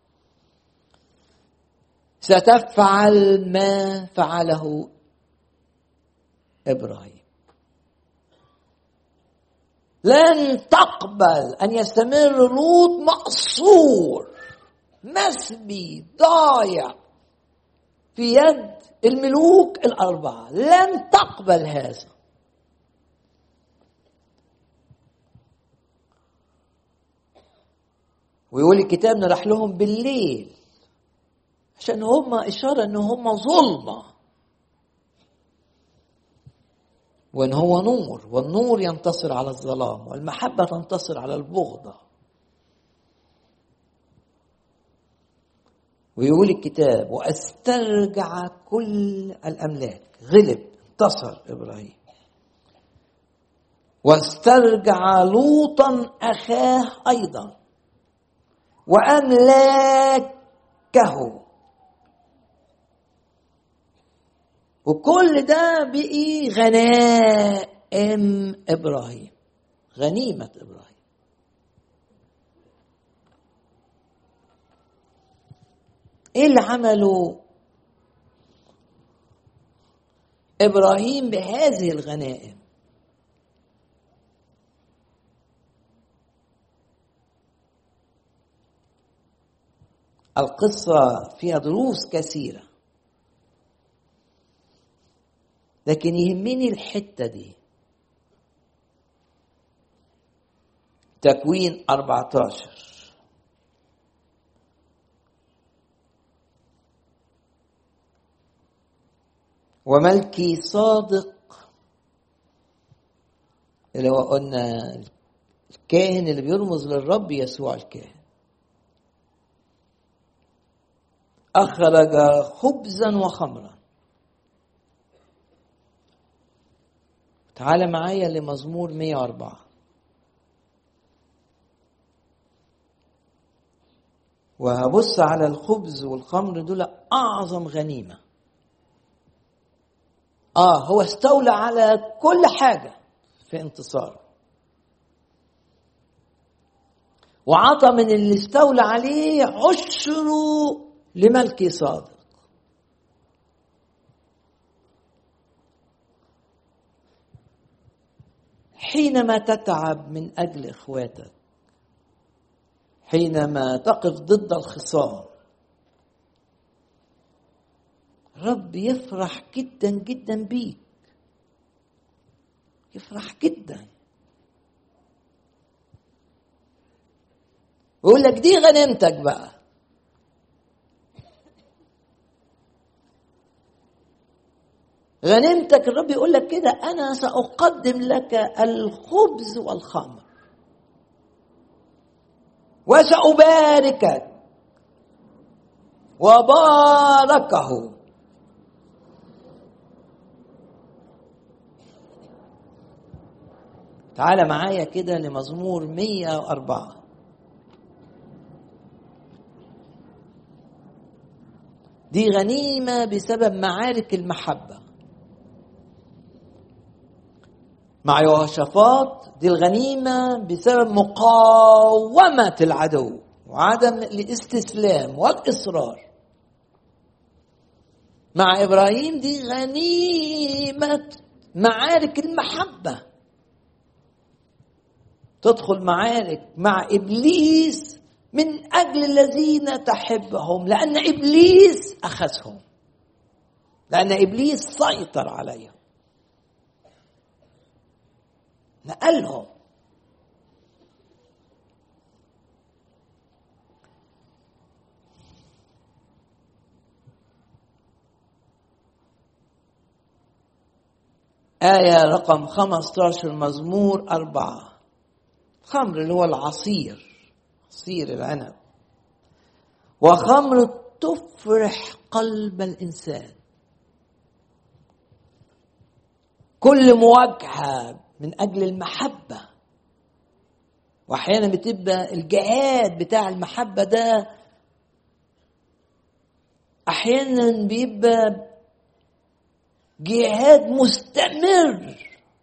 ستفعل ما فعله إبراهيم لن تقبل ان يستمر لوط مقصور مسبي ضايع في يد الملوك الاربعه لن تقبل هذا ويقول الكتاب نراح لهم بالليل عشان هم اشاره ان هم ظلمه وان هو نور والنور ينتصر على الظلام والمحبه تنتصر على البغضه ويقول الكتاب واسترجع كل الاملاك غلب انتصر ابراهيم واسترجع لوطا اخاه ايضا واملاكه وكل ده بقي غنائم ابراهيم غنيمه ابراهيم ايه اللي عمله ابراهيم بهذه الغنائم القصه فيها دروس كثيره لكن يهمني الحتة دي تكوين 14 وملكي صادق اللي هو قلنا الكاهن اللي بيرمز للرب يسوع الكاهن أخرج خبزا وخمرا تعال معايا لمزمور 104 وهبص على الخبز والخمر دول أعظم غنيمة آه هو استولى على كل حاجة في انتصاره وعطى من اللي استولى عليه عشره لملكي صادق حينما تتعب من اجل اخواتك حينما تقف ضد الخصام رب يفرح جدا جدا بيك يفرح جدا ويقول لك دي غنيمتك بقى غنيمتك الرب يقول لك كده انا ساقدم لك الخبز والخمر وسأباركك وباركه تعال معايا كده لمزمور 104 دي غنيمة بسبب معارك المحبة مع يهوشافاط دي الغنيمة بسبب مقاومة العدو وعدم الاستسلام والاصرار مع ابراهيم دي غنيمه معارك المحبه تدخل معارك مع ابليس من اجل الذين تحبهم لان ابليس اخذهم لان ابليس سيطر عليهم نقلهم آية رقم 15 مزمور أربعة خمر اللي هو العصير عصير العنب وخمر تفرح قلب الإنسان كل مواجهة من أجل المحبة وأحيانا بتبقى الجهاد بتاع المحبة ده أحيانا بيبقى جهاد مستمر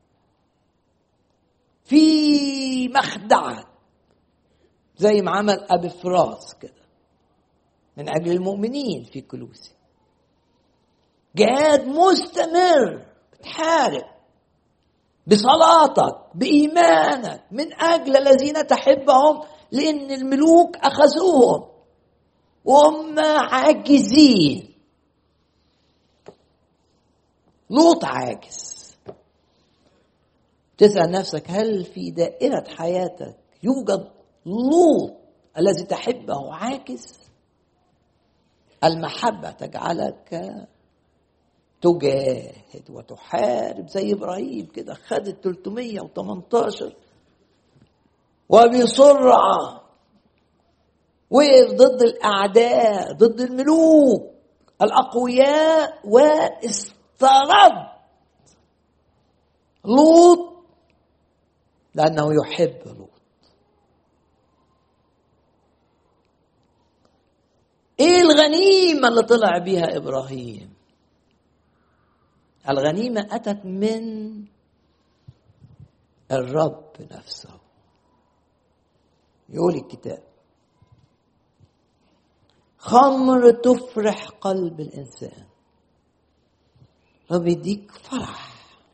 في مخدعك زي ما عمل أبي فراس كده من أجل المؤمنين في كلوسي جهاد مستمر بتحارب بصلاتك بإيمانك من أجل الذين تحبهم لأن الملوك أخذوهم وهم عاجزين لوط عاجز تسأل نفسك هل في دائرة حياتك يوجد لوط الذي تحبه عاجز المحبة تجعلك تجاهد وتحارب زي ابراهيم كده خد ال 318 وبسرعه وقف ضد الاعداء ضد الملوك الاقوياء واسترد لوط لانه يحب لوط ايه الغنيمه اللي طلع بيها ابراهيم الغنيمة أتت من الرب نفسه يقول الكتاب خمر تفرح قلب الإنسان رب يديك فرح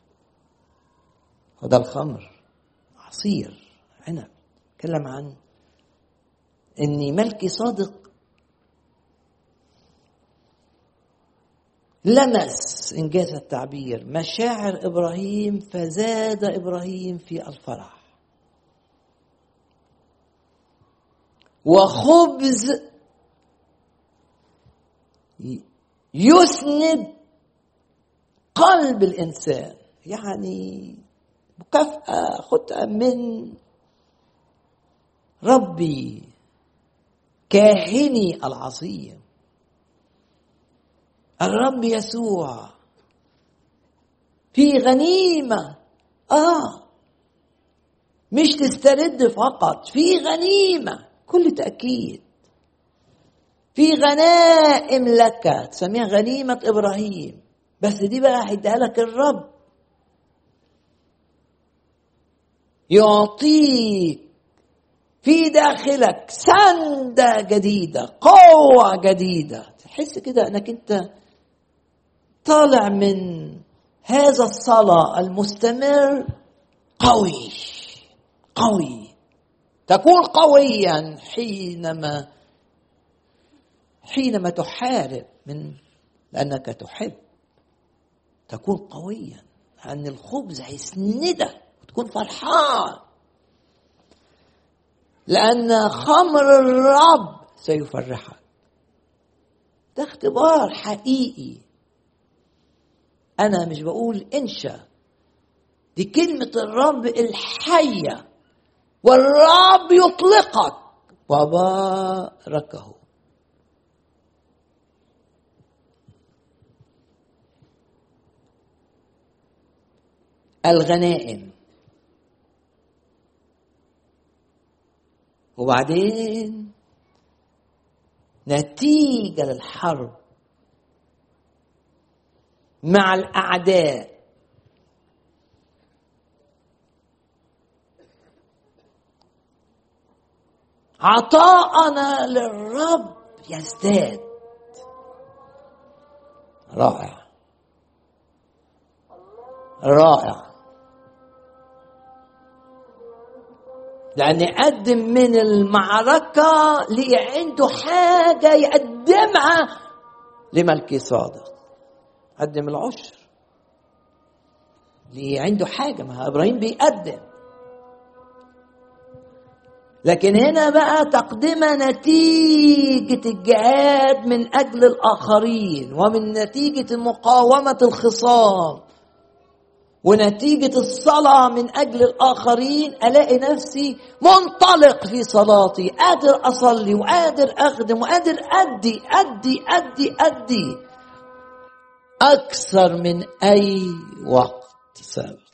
وده الخمر عصير عنب تكلم عن ان ملكي صادق لمس انجاز التعبير مشاعر ابراهيم فزاد ابراهيم في الفرح وخبز يسند قلب الانسان يعني مكافاه خدها من ربي كاهني العظيم الرب يسوع في غنيمة آه مش تسترد فقط في غنيمة كل تأكيد في غنائم لك تسميها غنيمة إبراهيم بس دي بقى هيديها لك الرب يعطيك في داخلك سندة جديدة قوة جديدة تحس كده انك انت طالع من هذا الصلاة المستمر قوي قوي تكون قويا حينما حينما تحارب من لأنك تحب تكون قويا لأن الخبز هيسندك وتكون فرحان لأن خمر الرب سيفرحك ده اختبار حقيقي أنا مش بقول إنشا دي كلمة الرب الحية والرب يطلقك وباركه الغنائم وبعدين نتيجة للحرب مع الأعداء عطاءنا للرب يزداد رائع رائع لأن يقدم من المعركة اللي عنده حاجة يقدمها لملكي صادق قدم العشر اللي عنده حاجة ما إبراهيم بيقدم لكن هنا بقى تقدمة نتيجة الجهاد من أجل الآخرين ومن نتيجة مقاومة الخصام ونتيجة الصلاة من أجل الآخرين ألاقي نفسي منطلق في صلاتي قادر أصلي وقادر أخدم وقادر أدي أدي أدي أدي أكثر من أي وقت سابق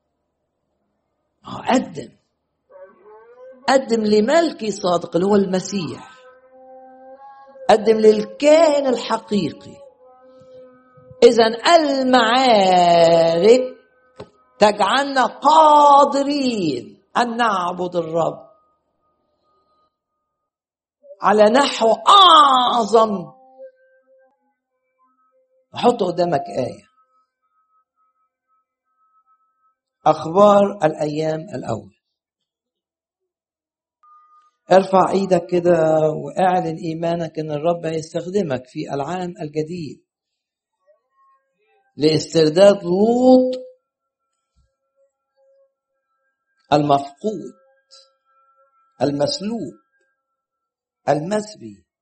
قدم قدم لملكي صادق اللي هو المسيح قدم للكائن الحقيقي إذا المعارك تجعلنا قادرين ان نعبد الرب على نحو اعظم احط قدامك ايه اخبار الايام الاول ارفع ايدك كده واعلن ايمانك ان الرب هيستخدمك في العام الجديد لاسترداد لوط المفقود المسلوب المسبي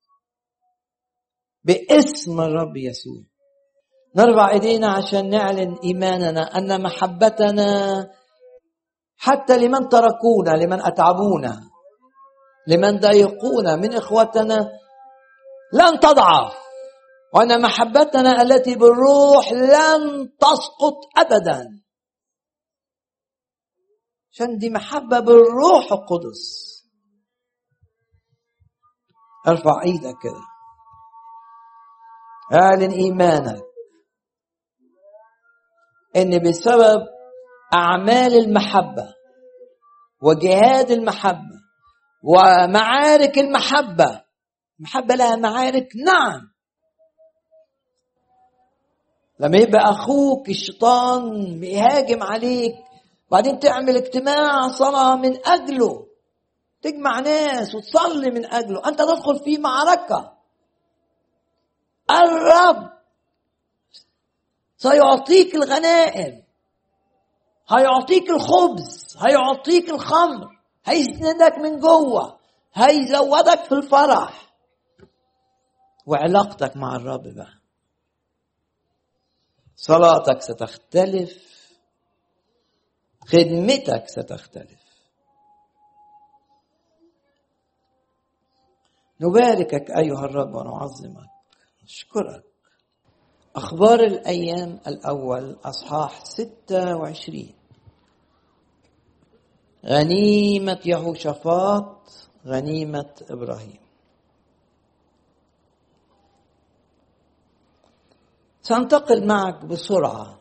باسم الرب يسوع نرفع ايدينا عشان نعلن ايماننا ان محبتنا حتى لمن تركونا لمن اتعبونا لمن ضايقونا من اخوتنا لن تضعف وان محبتنا التي بالروح لن تسقط ابدا عشان دي محبة بالروح القدس ارفع ايدك كده اعلن ايمانك ان بسبب اعمال المحبه وجهاد المحبه ومعارك المحبه المحبه لها معارك نعم لما يبقى اخوك الشيطان بيهاجم عليك بعدين تعمل اجتماع صلاة من أجله تجمع ناس وتصلي من أجله أنت تدخل في معركة الرب سيعطيك الغنائم هيعطيك الخبز هيعطيك الخمر هيسندك من جوه هيزودك في الفرح وعلاقتك مع الرب بقى صلاتك ستختلف خدمتك ستختلف نباركك ايها الرب ونعظمك نشكرك اخبار الايام الاول اصحاح 26 غنيمه يهوشافاط غنيمه ابراهيم سانتقل معك بسرعه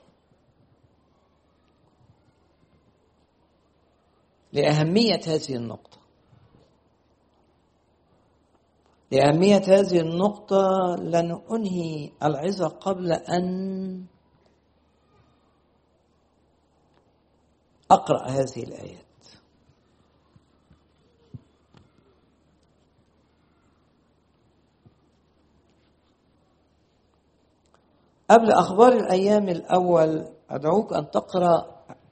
لأهمية هذه النقطة لأهمية هذه النقطة لن أنهي العظة قبل أن أقرأ هذه الآيات قبل أخبار الأيام الأول أدعوك أن تقرأ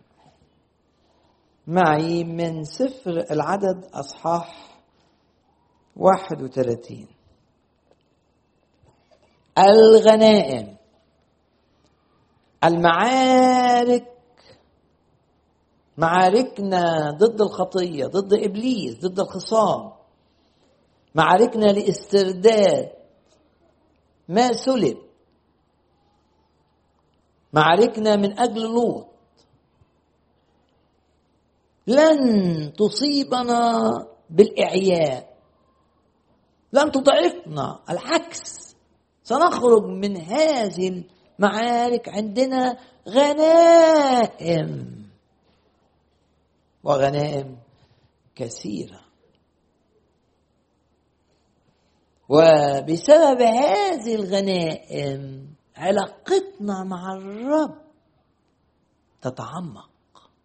معي من سفر العدد أصحاح 31 الغنائم المعارك معاركنا ضد الخطية ضد إبليس ضد الخصام معاركنا لاسترداد ما سلب معاركنا من أجل لوط لن تصيبنا بالاعياء لن تضعفنا العكس سنخرج من هذه المعارك عندنا غنائم وغنائم كثيره وبسبب هذه الغنائم علاقتنا مع الرب تتعمق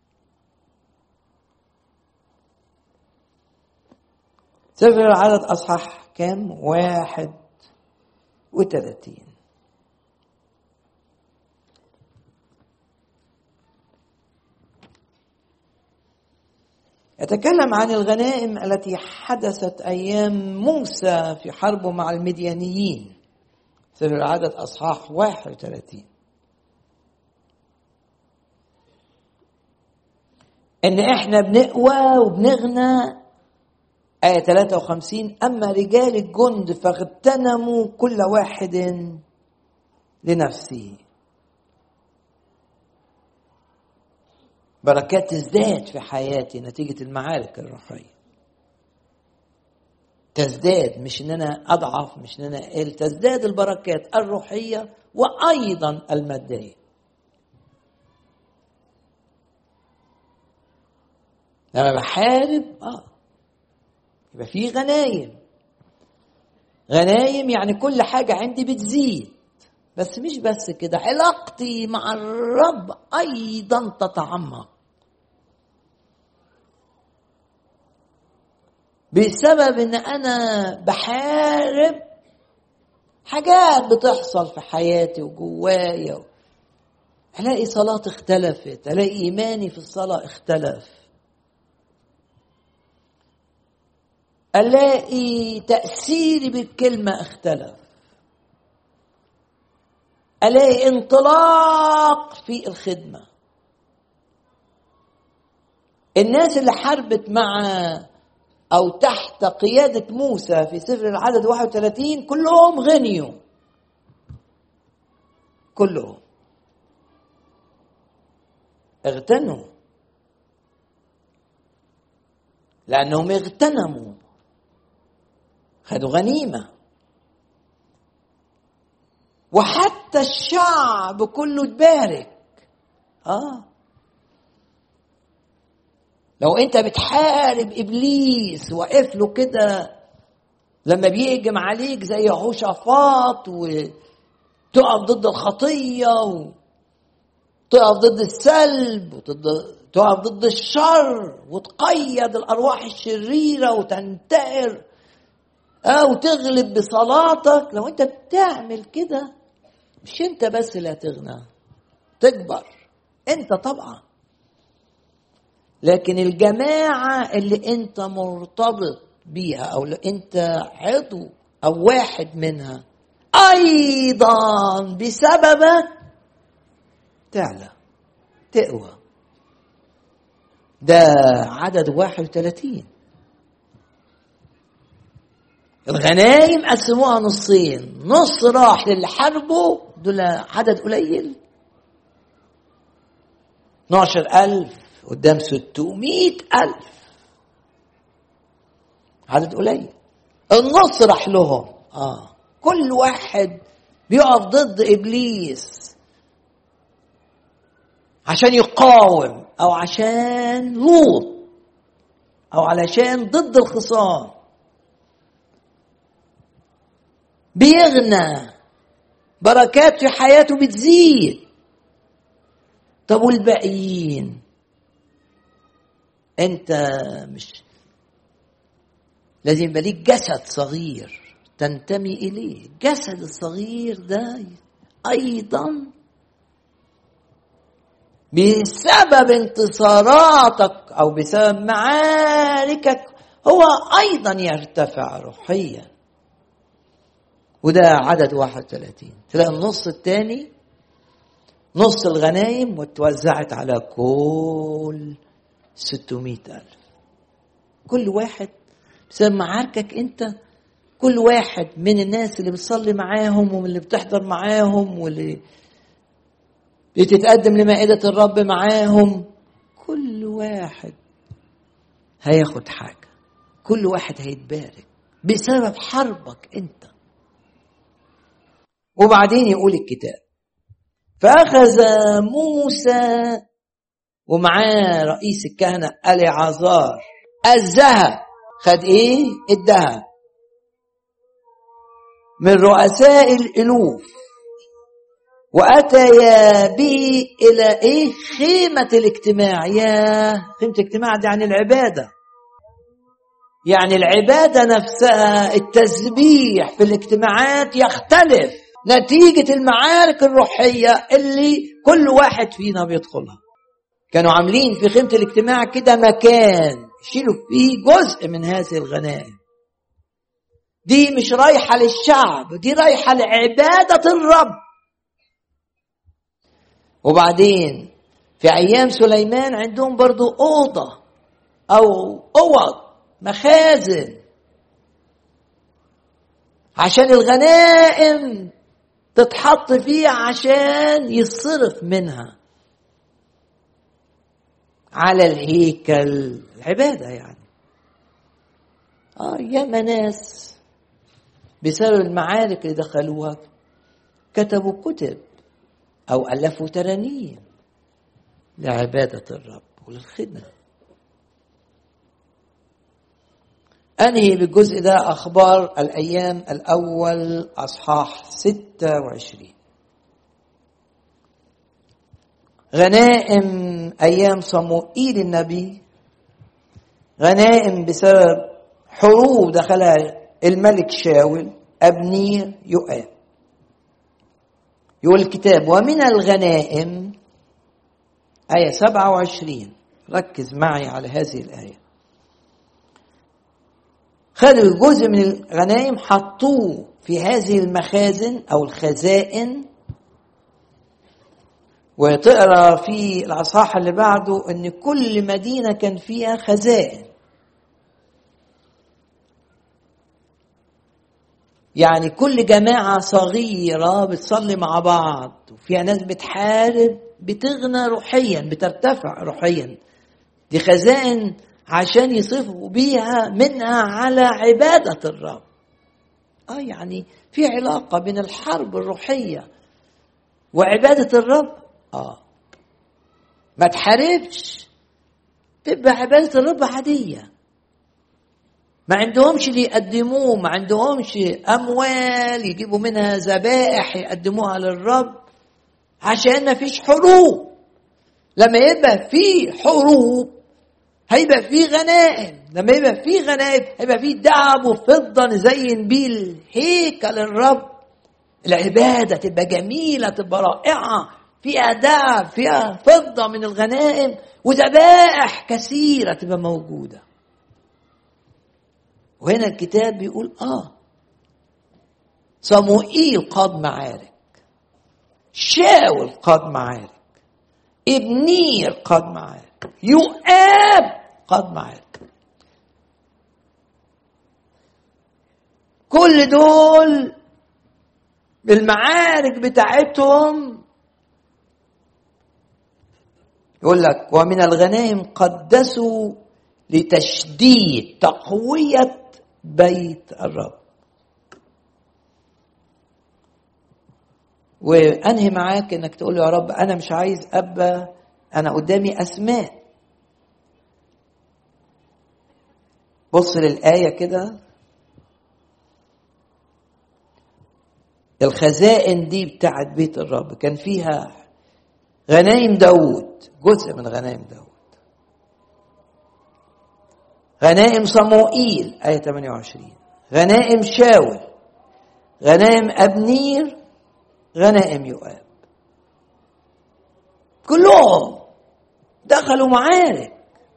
سفر العدد أصحاح كام؟ واحد وثلاثين يتكلم عن الغنائم التي حدثت أيام موسى في حربه مع المديانيين سفر العدد أصحاح 31 إن إحنا بنقوى وبنغنى آية 53 أما رجال الجند فاغتنموا كل واحد لنفسه بركات تزداد في حياتي نتيجة المعارك الروحية تزداد مش ان انا اضعف مش ان انا اقل تزداد البركات الروحية وايضا المادية لما بحارب اه يبقى في غنايم غنايم يعني كل حاجة عندي بتزيد بس مش بس كده علاقتي مع الرب ايضا تتعمق بسبب ان انا بحارب حاجات بتحصل في حياتي وجوايا الاقي صلاه اختلفت الاقي ايماني في الصلاه اختلف الاقي تاثيري بالكلمه اختلف الاقي انطلاق في الخدمه الناس اللي حاربت مع او تحت قياده موسى في سفر العدد 31 كلهم غنيوا كلهم اغتنوا لانهم اغتنموا خدوا غنيمه وحتى الشعب كله تبارك اه لو انت بتحارب ابليس واقف له كده لما بيهجم عليك زي يهوشافاط وتقف ضد الخطيه وتقف ضد السلب وتقف ضد الشر وتقيد الارواح الشريره وتنتقر او تغلب بصلاتك لو انت بتعمل كده مش انت بس اللي هتغنى تكبر انت طبعا لكن الجماعة اللي انت مرتبط بيها او اللي انت عضو او واحد منها ايضا بسببك تعلى تقوى ده عدد 31 الغنايم قسموها نصين نص راح للي حاربوا دول عدد قليل 12000 قدام 600 ألف عدد قليل النص راح لهم آه كل واحد بيقف ضد إبليس عشان يقاوم أو عشان لوط أو علشان ضد الخصام بيغنى بركات في حياته بتزيد طب والباقيين انت مش لازم يبقى ليك جسد صغير تنتمي اليه الجسد الصغير ده ايضا بسبب انتصاراتك او بسبب معاركك هو ايضا يرتفع روحيا وده عدد 31 تلاقي النص الثاني نص الغنايم وتوزعت على كل 600 ألف كل واحد بسبب معاركك أنت كل واحد من الناس اللي بتصلي معاهم ومن اللي بتحضر معاهم واللي بتتقدم لمائدة الرب معاهم كل واحد هياخد حاجة كل واحد هيتبارك بسبب حربك أنت وبعدين يقول الكتاب فأخذ موسى ومعاه رئيس الكهنة اليعازار الذهب خد ايه الذهب من رؤساء الالوف واتيا به الى ايه خيمه الاجتماع يا خيمه الاجتماع دي عن العباده يعني العباده نفسها التسبيح في الاجتماعات يختلف نتيجه المعارك الروحيه اللي كل واحد فينا بيدخلها كانوا عاملين في خيمه الاجتماع كده مكان يشيلوا فيه جزء من هذه الغنائم دي مش رايحه للشعب دي رايحه لعباده الرب وبعدين في ايام سليمان عندهم برضو اوضه او اوض مخازن عشان الغنائم تتحط فيها عشان يصرف منها على الهيكل العباده يعني اه ياما ناس بسبب المعارك اللي دخلوها كتبوا كتب أو ألفوا ترانيم لعبادة الرب وللخدمة أنهي بالجزء ده أخبار الأيام الأول أصحاح 26 غنائم أيام صموئيل النبي غنائم بسبب حروب دخلها الملك شاول أبنير يؤاب يقول الكتاب ومن الغنائم آية 27 ركز معي على هذه الآية خدوا جزء من الغنائم حطوه في هذه المخازن أو الخزائن وتقرا في الاصحاح اللي بعده ان كل مدينه كان فيها خزائن يعني كل جماعة صغيرة بتصلي مع بعض وفيها ناس بتحارب بتغنى روحيا بترتفع روحيا دي خزائن عشان يصرفوا بيها منها على عبادة الرب اه يعني في علاقة بين الحرب الروحية وعبادة الرب اه ما تحاربش تبقى عبادة الرب عادية ما عندهمش اللي يقدموه ما عندهمش اموال يجيبوا منها ذبائح يقدموها للرب عشان ما فيش حروب لما يبقى في حروب هيبقى في غنائم لما يبقى في غنائم هيبقى في دهب وفضه نزين بيه الهيكل الرب العباده تبقى جميله تبقى رائعه فيها دهب فيها فضه من الغنائم وذبائح كثيره تبقى موجوده وهنا الكتاب بيقول اه صموئيل قاد معارك شاول قاد معارك ابنير قاد معارك يؤاب قاد معارك كل دول بالمعارك بتاعتهم يقول لك ومن الغنائم قدسوا لتشديد تقويه بيت الرب وانهي معاك انك تقول يا رب انا مش عايز ابقى انا قدامي اسماء بص للايه كده الخزائن دي بتاعت بيت الرب كان فيها غنايم داود جزء من غنايم داود غنائم صموئيل آية 28 غنائم شاول غنائم أبنير غنائم يؤاب كلهم دخلوا معارك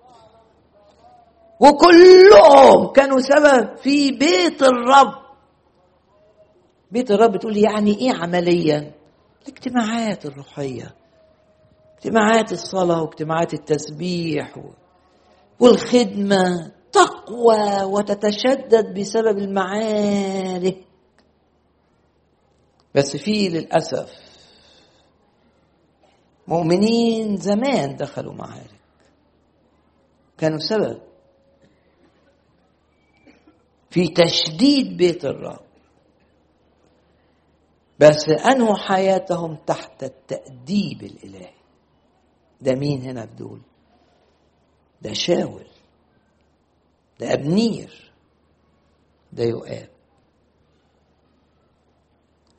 وكلهم كانوا سبب في بيت الرب بيت الرب تقول يعني ايه عمليا الاجتماعات الروحيه اجتماعات الصلاه واجتماعات التسبيح والخدمه تقوى وتتشدد بسبب المعارك بس في للاسف مؤمنين زمان دخلوا معارك كانوا سبب في تشديد بيت الرب بس انهوا حياتهم تحت التأديب الإلهي ده مين هنا في دول ده شاول ده أبنير ده يؤاب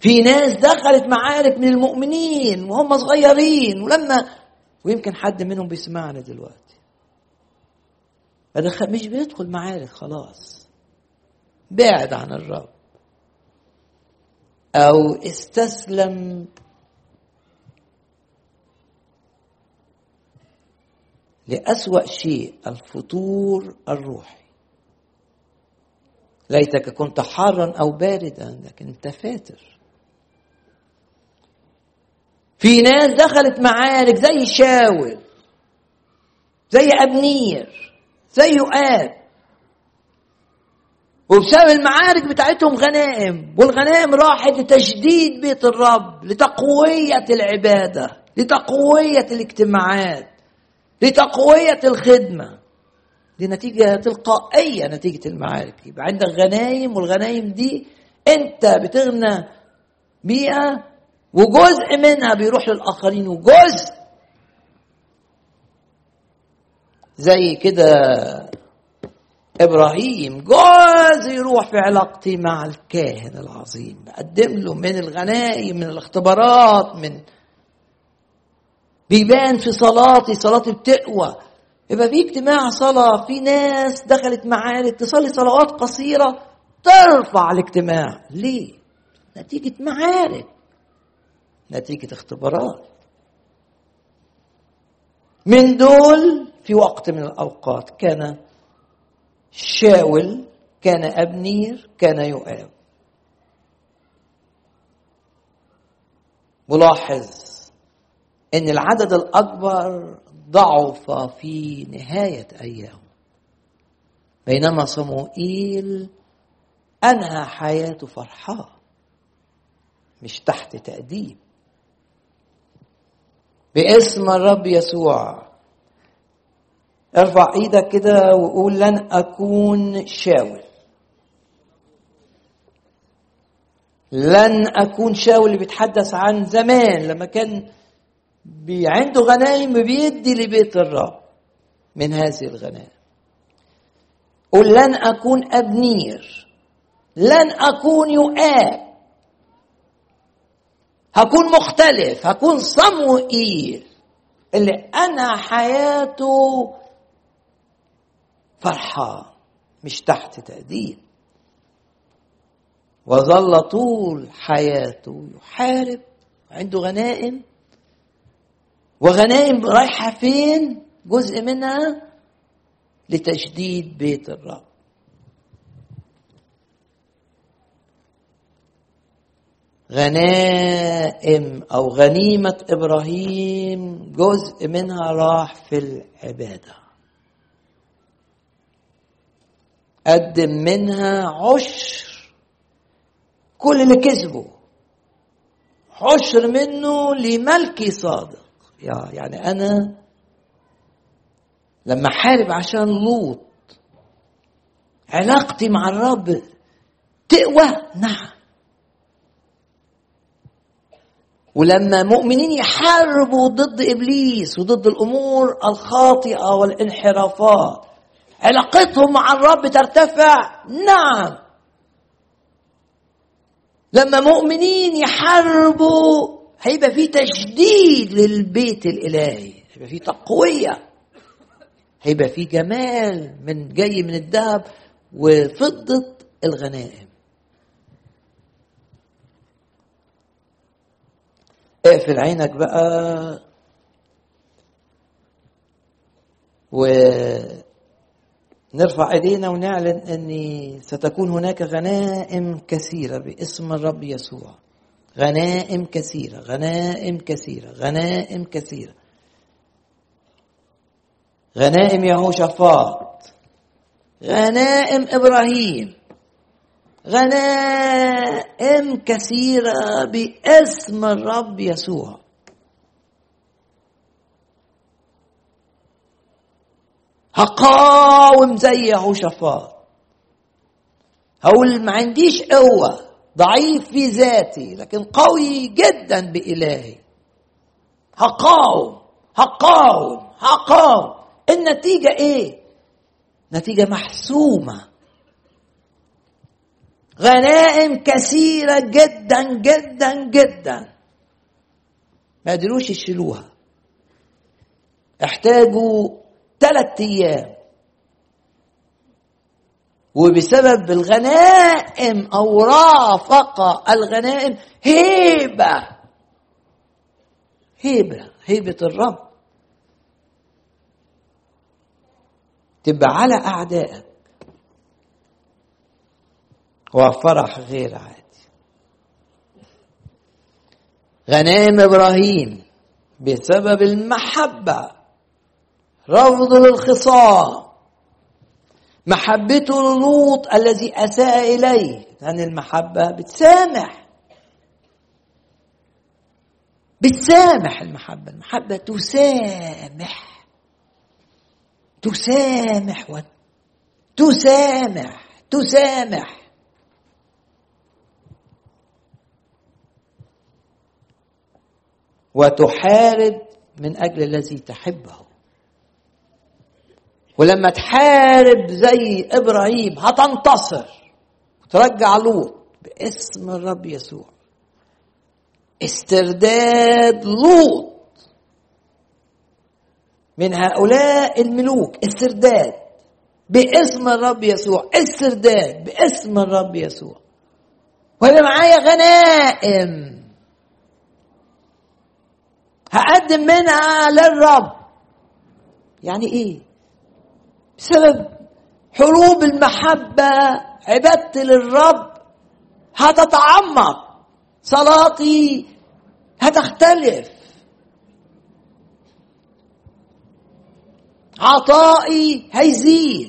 في ناس دخلت معارك من المؤمنين وهم صغيرين ولما ويمكن حد منهم بيسمعنا دلوقتي مش بيدخل معارك خلاص بعد عن الرب او استسلم لأسوأ شيء الفتور الروحي ليتك كنت حارا أو باردا لكن أنت فاتر في ناس دخلت معارك زي شاول زي أبنير زي يؤاب وبسبب المعارك بتاعتهم غنائم والغنائم راحت لتشديد بيت الرب لتقوية العبادة لتقوية الاجتماعات لتقوية الخدمة دي نتيجة تلقائية نتيجة المعارك يبقى عندك غنايم والغنايم دي انت بتغنى بيها وجزء منها بيروح للآخرين وجزء زي كده إبراهيم جزء يروح في علاقتي مع الكاهن العظيم بقدم له من الغنائم من الاختبارات من بيبان في صلاتي صلاتي بتقوى يبقى في اجتماع صلاة في ناس دخلت معارك تصلي صلوات قصيرة ترفع الاجتماع ليه؟ نتيجة معارك نتيجة اختبارات من دول في وقت من الأوقات كان شاول كان أبنير كان يؤاب ملاحظ ان العدد الاكبر ضعف في نهايه ايامه بينما صموئيل انهى حياته فرحان مش تحت تاديب باسم الرب يسوع ارفع ايدك كده وقول لن اكون شاول لن اكون شاول اللي بيتحدث عن زمان لما كان بي عنده غنايم بيدي لبيت الرب من هذه الغنائم قل لن أكون أبنير لن أكون يؤاب هكون مختلف هكون صموئيل اللي أنا حياته فرحان مش تحت تأديب وظل طول حياته يحارب عنده غنائم وغنائم رايحة فين جزء منها لتجديد بيت الرب غنائم أو غنيمة إبراهيم جزء منها راح في العبادة قدم منها عشر كل اللي كسبه عشر منه لملكي صادق يعني أنا لما حارب عشان لوط علاقتي مع الرب تقوى نعم ولما مؤمنين يحاربوا ضد ابليس وضد الامور الخاطئه والانحرافات علاقتهم مع الرب ترتفع نعم لما مؤمنين يحاربوا هيبقى في تجديد للبيت الالهي هيبقى في تقويه هيبقى في جمال من جاي من الذهب وفضه الغنائم اقفل عينك بقى ونرفع ايدينا ونعلن ان ستكون هناك غنائم كثيره باسم الرب يسوع غنائم كثيره غنائم كثيره غنائم كثيره غنائم يهوشافاط غنائم ابراهيم غنائم كثيرة باسم الرب يسوع هقاوم زي يهوشافاط هقول ما عنديش قوة ضعيف في ذاتي لكن قوي جدا بإلهي هقاوم هقاوم هقاوم النتيجة ايه؟ نتيجة محسومة غنائم كثيرة جدا جدا جدا ما قدروش يشيلوها احتاجوا ثلاثة أيام وبسبب الغنائم أو رافق الغنائم هيبة هيبة هيبة الرب تبقى على أعدائك وفرح غير عادي غنائم إبراهيم بسبب المحبة رفض للخصام محبته للوط الذي أساء إليه لأن المحبة بتسامح بتسامح المحبة المحبة تسامح تسامح و... تسامح تسامح وتحارب من أجل الذي تحبه ولما تحارب زي إبراهيم هتنتصر وترجع لوط باسم الرب يسوع استرداد لوط من هؤلاء الملوك استرداد باسم الرب يسوع استرداد باسم الرب يسوع ويبقى معايا غنائم هقدم منها للرب يعني ايه بسبب حروب المحبة عبادتي للرب هتتعمق صلاتي هتختلف عطائي هيزيد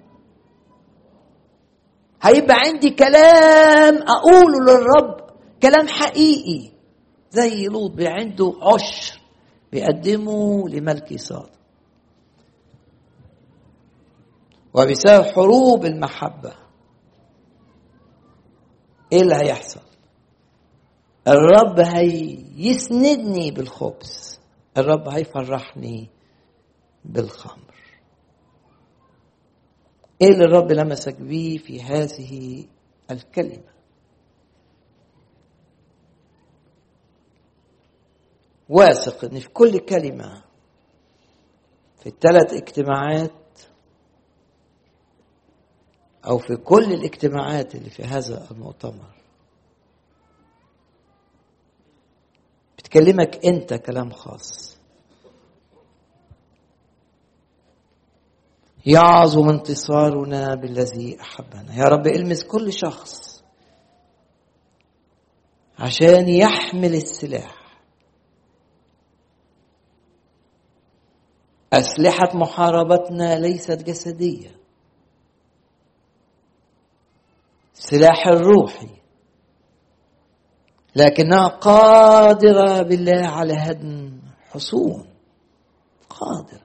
هيبقى عندي كلام اقوله للرب كلام حقيقي زي لوط عنده عشر بيقدمه لملكي صادق وبسبب حروب المحبة ايه اللي هيحصل الرب هيسندني بالخبز الرب هيفرحني بالخمر ايه اللي الرب لمسك بيه في هذه الكلمه واثق ان في كل كلمه في الثلاث اجتماعات او في كل الاجتماعات اللي في هذا المؤتمر بتكلمك انت كلام خاص يعظم انتصارنا بالذي احبنا يا رب المس كل شخص عشان يحمل السلاح اسلحه محاربتنا ليست جسديه السلاح الروحي لكنها قادره بالله على هدم حصون قادر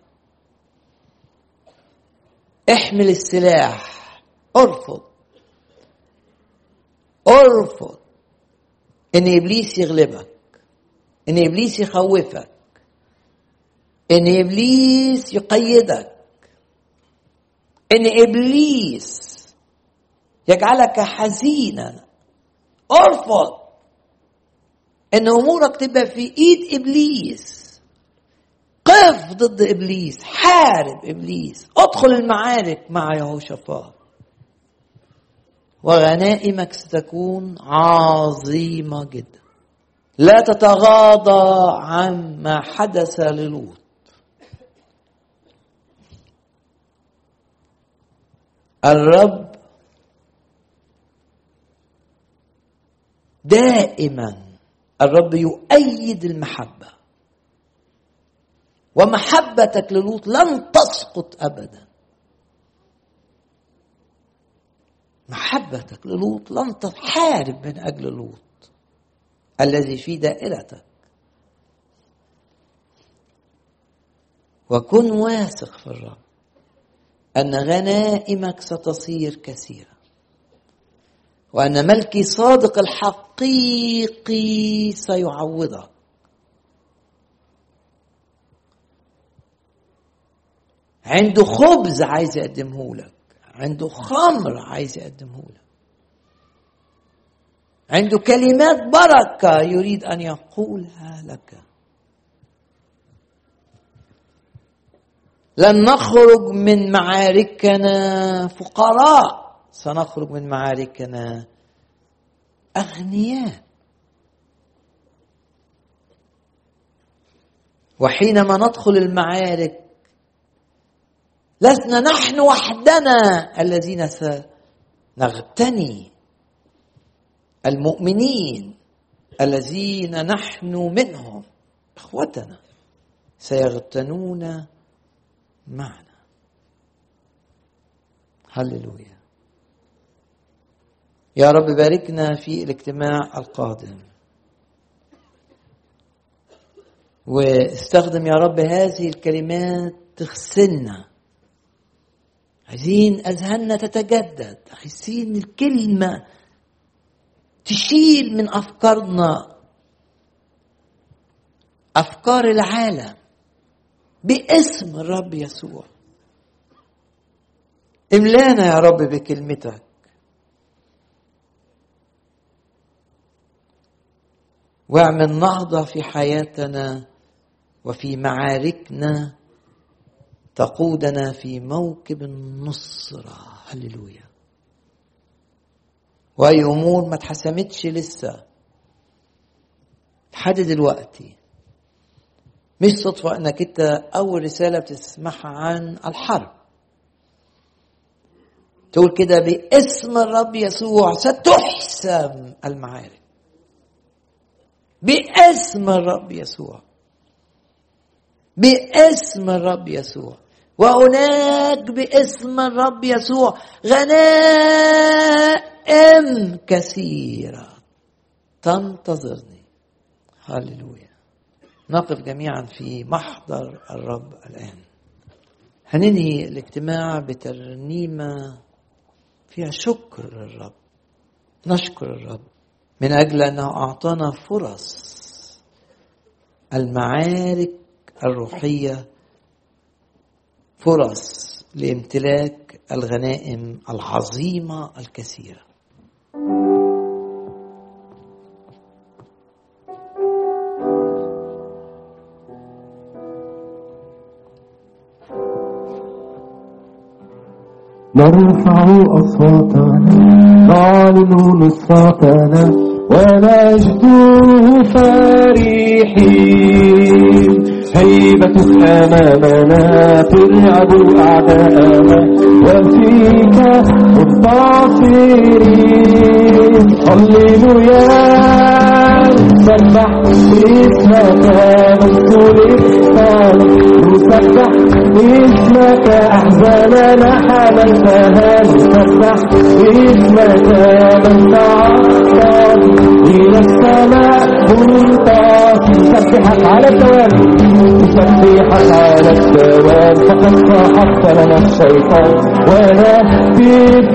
احمل السلاح ارفض ارفض ان ابليس يغلبك ان ابليس يخوفك ان ابليس يقيدك ان ابليس يجعلك حزينا ارفض ان امورك تبقى في ايد ابليس قف ضد ابليس حارب ابليس ادخل المعارك مع يهوشافاط وغنائمك ستكون عظيمه جدا لا تتغاضى عما حدث للوط الرب دائما الرب يؤيد المحبه ومحبتك للوط لن تسقط ابدا محبتك للوط لن تحارب من اجل لوط الذي في دائرتك وكن واثق في الرب ان غنائمك ستصير كثيره وان ملكي صادق الحقيقي سيعوضك عنده خبز عايز يقدمه لك عنده خمر عايز يقدمه لك عنده كلمات بركه يريد ان يقولها لك لن نخرج من معاركنا فقراء سنخرج من معاركنا اغنياء وحينما ندخل المعارك لسنا نحن وحدنا الذين سنغتني المؤمنين الذين نحن منهم اخوتنا سيغتنون معنا هللويا يا رب باركنا في الاجتماع القادم واستخدم يا رب هذه الكلمات تغسلنا عايزين اذهاننا تتجدد عايزين الكلمه تشيل من افكارنا افكار العالم باسم الرب يسوع املانا يا رب بكلمتك واعمل نهضه في حياتنا وفي معاركنا تقودنا في موكب النصره هللويا واي امور ما اتحسمتش لسه لحد دلوقتي مش صدفه انك انت اول رساله بتسمعها عن الحرب تقول كده باسم الرب يسوع ستحسم المعارك باسم الرب يسوع باسم الرب يسوع وهناك باسم الرب يسوع غنائم كثيرة تنتظرني هللويا نقف جميعا في محضر الرب الآن هننهي الاجتماع بترنيمة فيها شكر للرب نشكر الرب من أجل أنه أعطانا فرص المعارك الروحية فرص لامتلاك الغنائم العظيمة الكثيرة نرفع أصواتنا نعلن نصرتنا ونجد فرحين هيبتك أمامنا ترعب أعداءنا وفيك منتصرين هللويا نسبح اسمك نذكر نسبح اسمك أحزاننا حملتها نسبح اسمك من تعطى إلى السماء منتصر نسبحك على الدوام نسبحك على الدوام فقد صاحبت لنا الشيطان ونهتف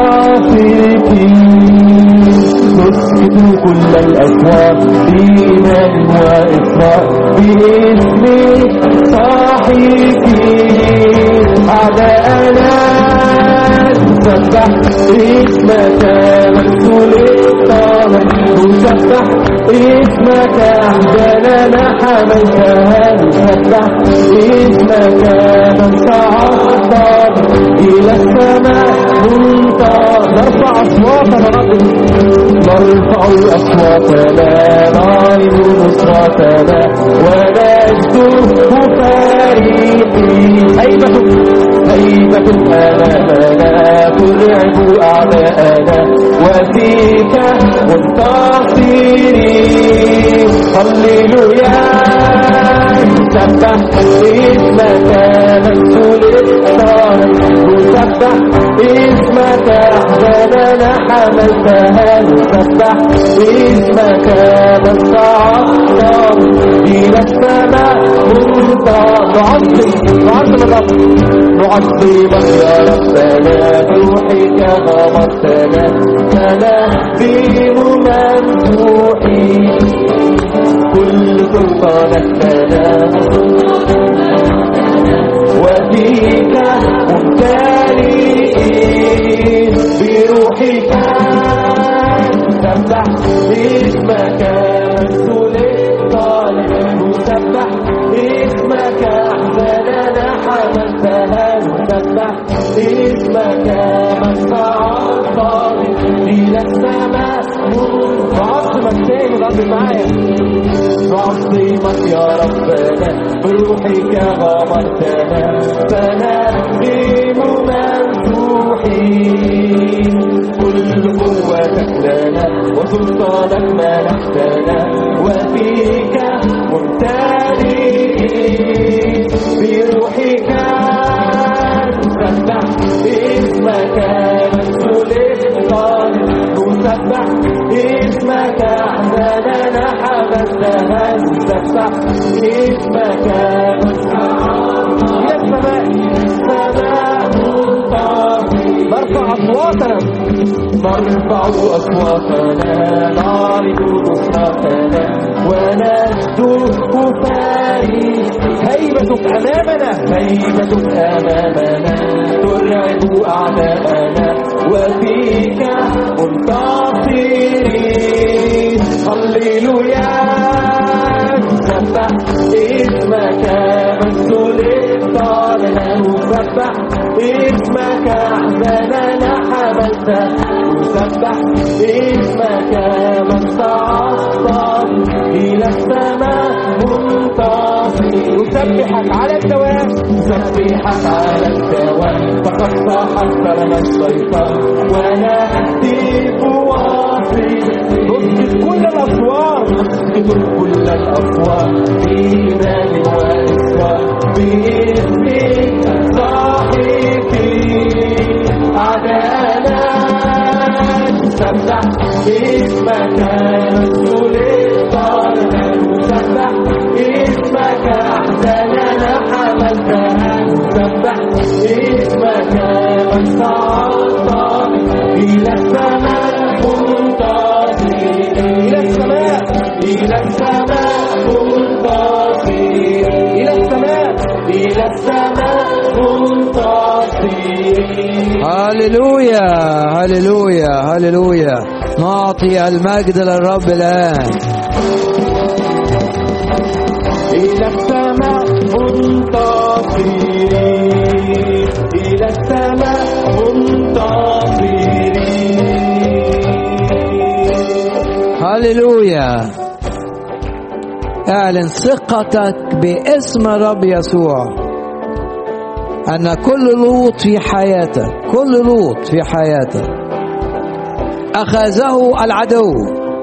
واثقين نسكت كل الأسواق إيمان وإصرار باسم صاحبين أعداءنا نسبح اسمك من سلطان نسبح اسمك أحزاننا حملتها نسبح اسمك من صعد إلى السماء منتهى نرفع أصواتنا رب نرفع أصواتنا نعلن نصرتنا ونجد فريقين هيبة هيبة أمامنا ترعب أعداءنا وفيك منتصرين هللويا نسبح اسمك من سلطان نسبح اسمك أحزاننا حملتها نسبح اسمك من صعد إلى السماء منتهى نعظم نعظم الرب نعظمك يا ربنا بروحك غمرتنا تنبيه ممدوحين كل سلطانك لنا وفيك ممتلئين بروحك تمدح سبح اسمك من صعد إلى السماء وعظمك تاني رب معايا بعظمك يا ربنا بروحك غمرتنا فنخدم ممسوحين كل قوتك لنا وسلطانك منحتنا وفيك ممتلئين بروحك نسبح اسمك مسؤول نسبح اسمك أحزاننا حبستها نسبح اسمك يا السماء السماء نرفع أصواتنا نرفع أصواتنا نعرض نصرتنا ونسجد فارس هيبتك أمامنا هيبتك أمامنا ترعب أعداءنا وفيك منتصرين هللويا نسبح اسمك من سلطان نسبح اسمك أحزاننا حملت نسبح اسمك من صعد إلى السماء منتصر نسبحك على الدوام نسبحك على الدوام فقد سحقت لنا الشيطان ونهتف واصل نسكت كل الأصوات نسكت كل الأصوات بإيمان وإسراء باسمك صاحبي أعداءنا نسبح اسمك رسول الطارنا نسبح اسمك أحزاننا حملتها نسبح اسمك من صعد إلى السماء منتصر إلى السماء إلى السماء منتصر إلى السماء إلى السماء منتصر هللويا هللويا هللويا نعطي المجد للرب الآن إلى السماء منتصرين إلى السماء منتصرين هللويا اعلن ثقتك باسم الرب يسوع ان كل لوط في حياتك كل لوط في حياتك اخذه العدو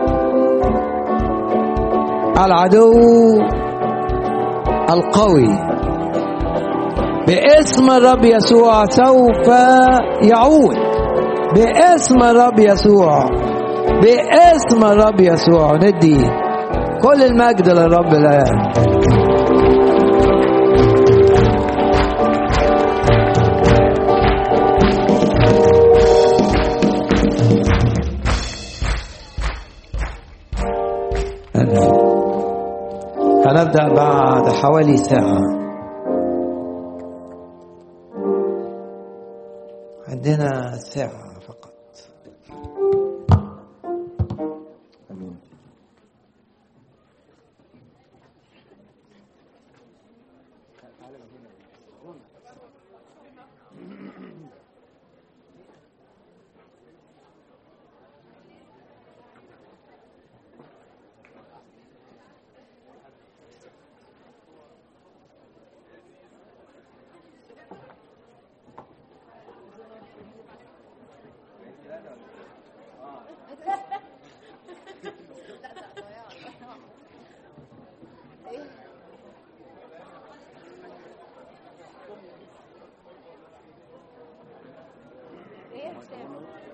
العدو القوي باسم الرب يسوع سوف يعود باسم الرب يسوع باسم الرب يسوع ندي كل المجد للرب الآن هنبدأ بعد حوالي ساعة عندنا ساعة فقط ايه يا حسام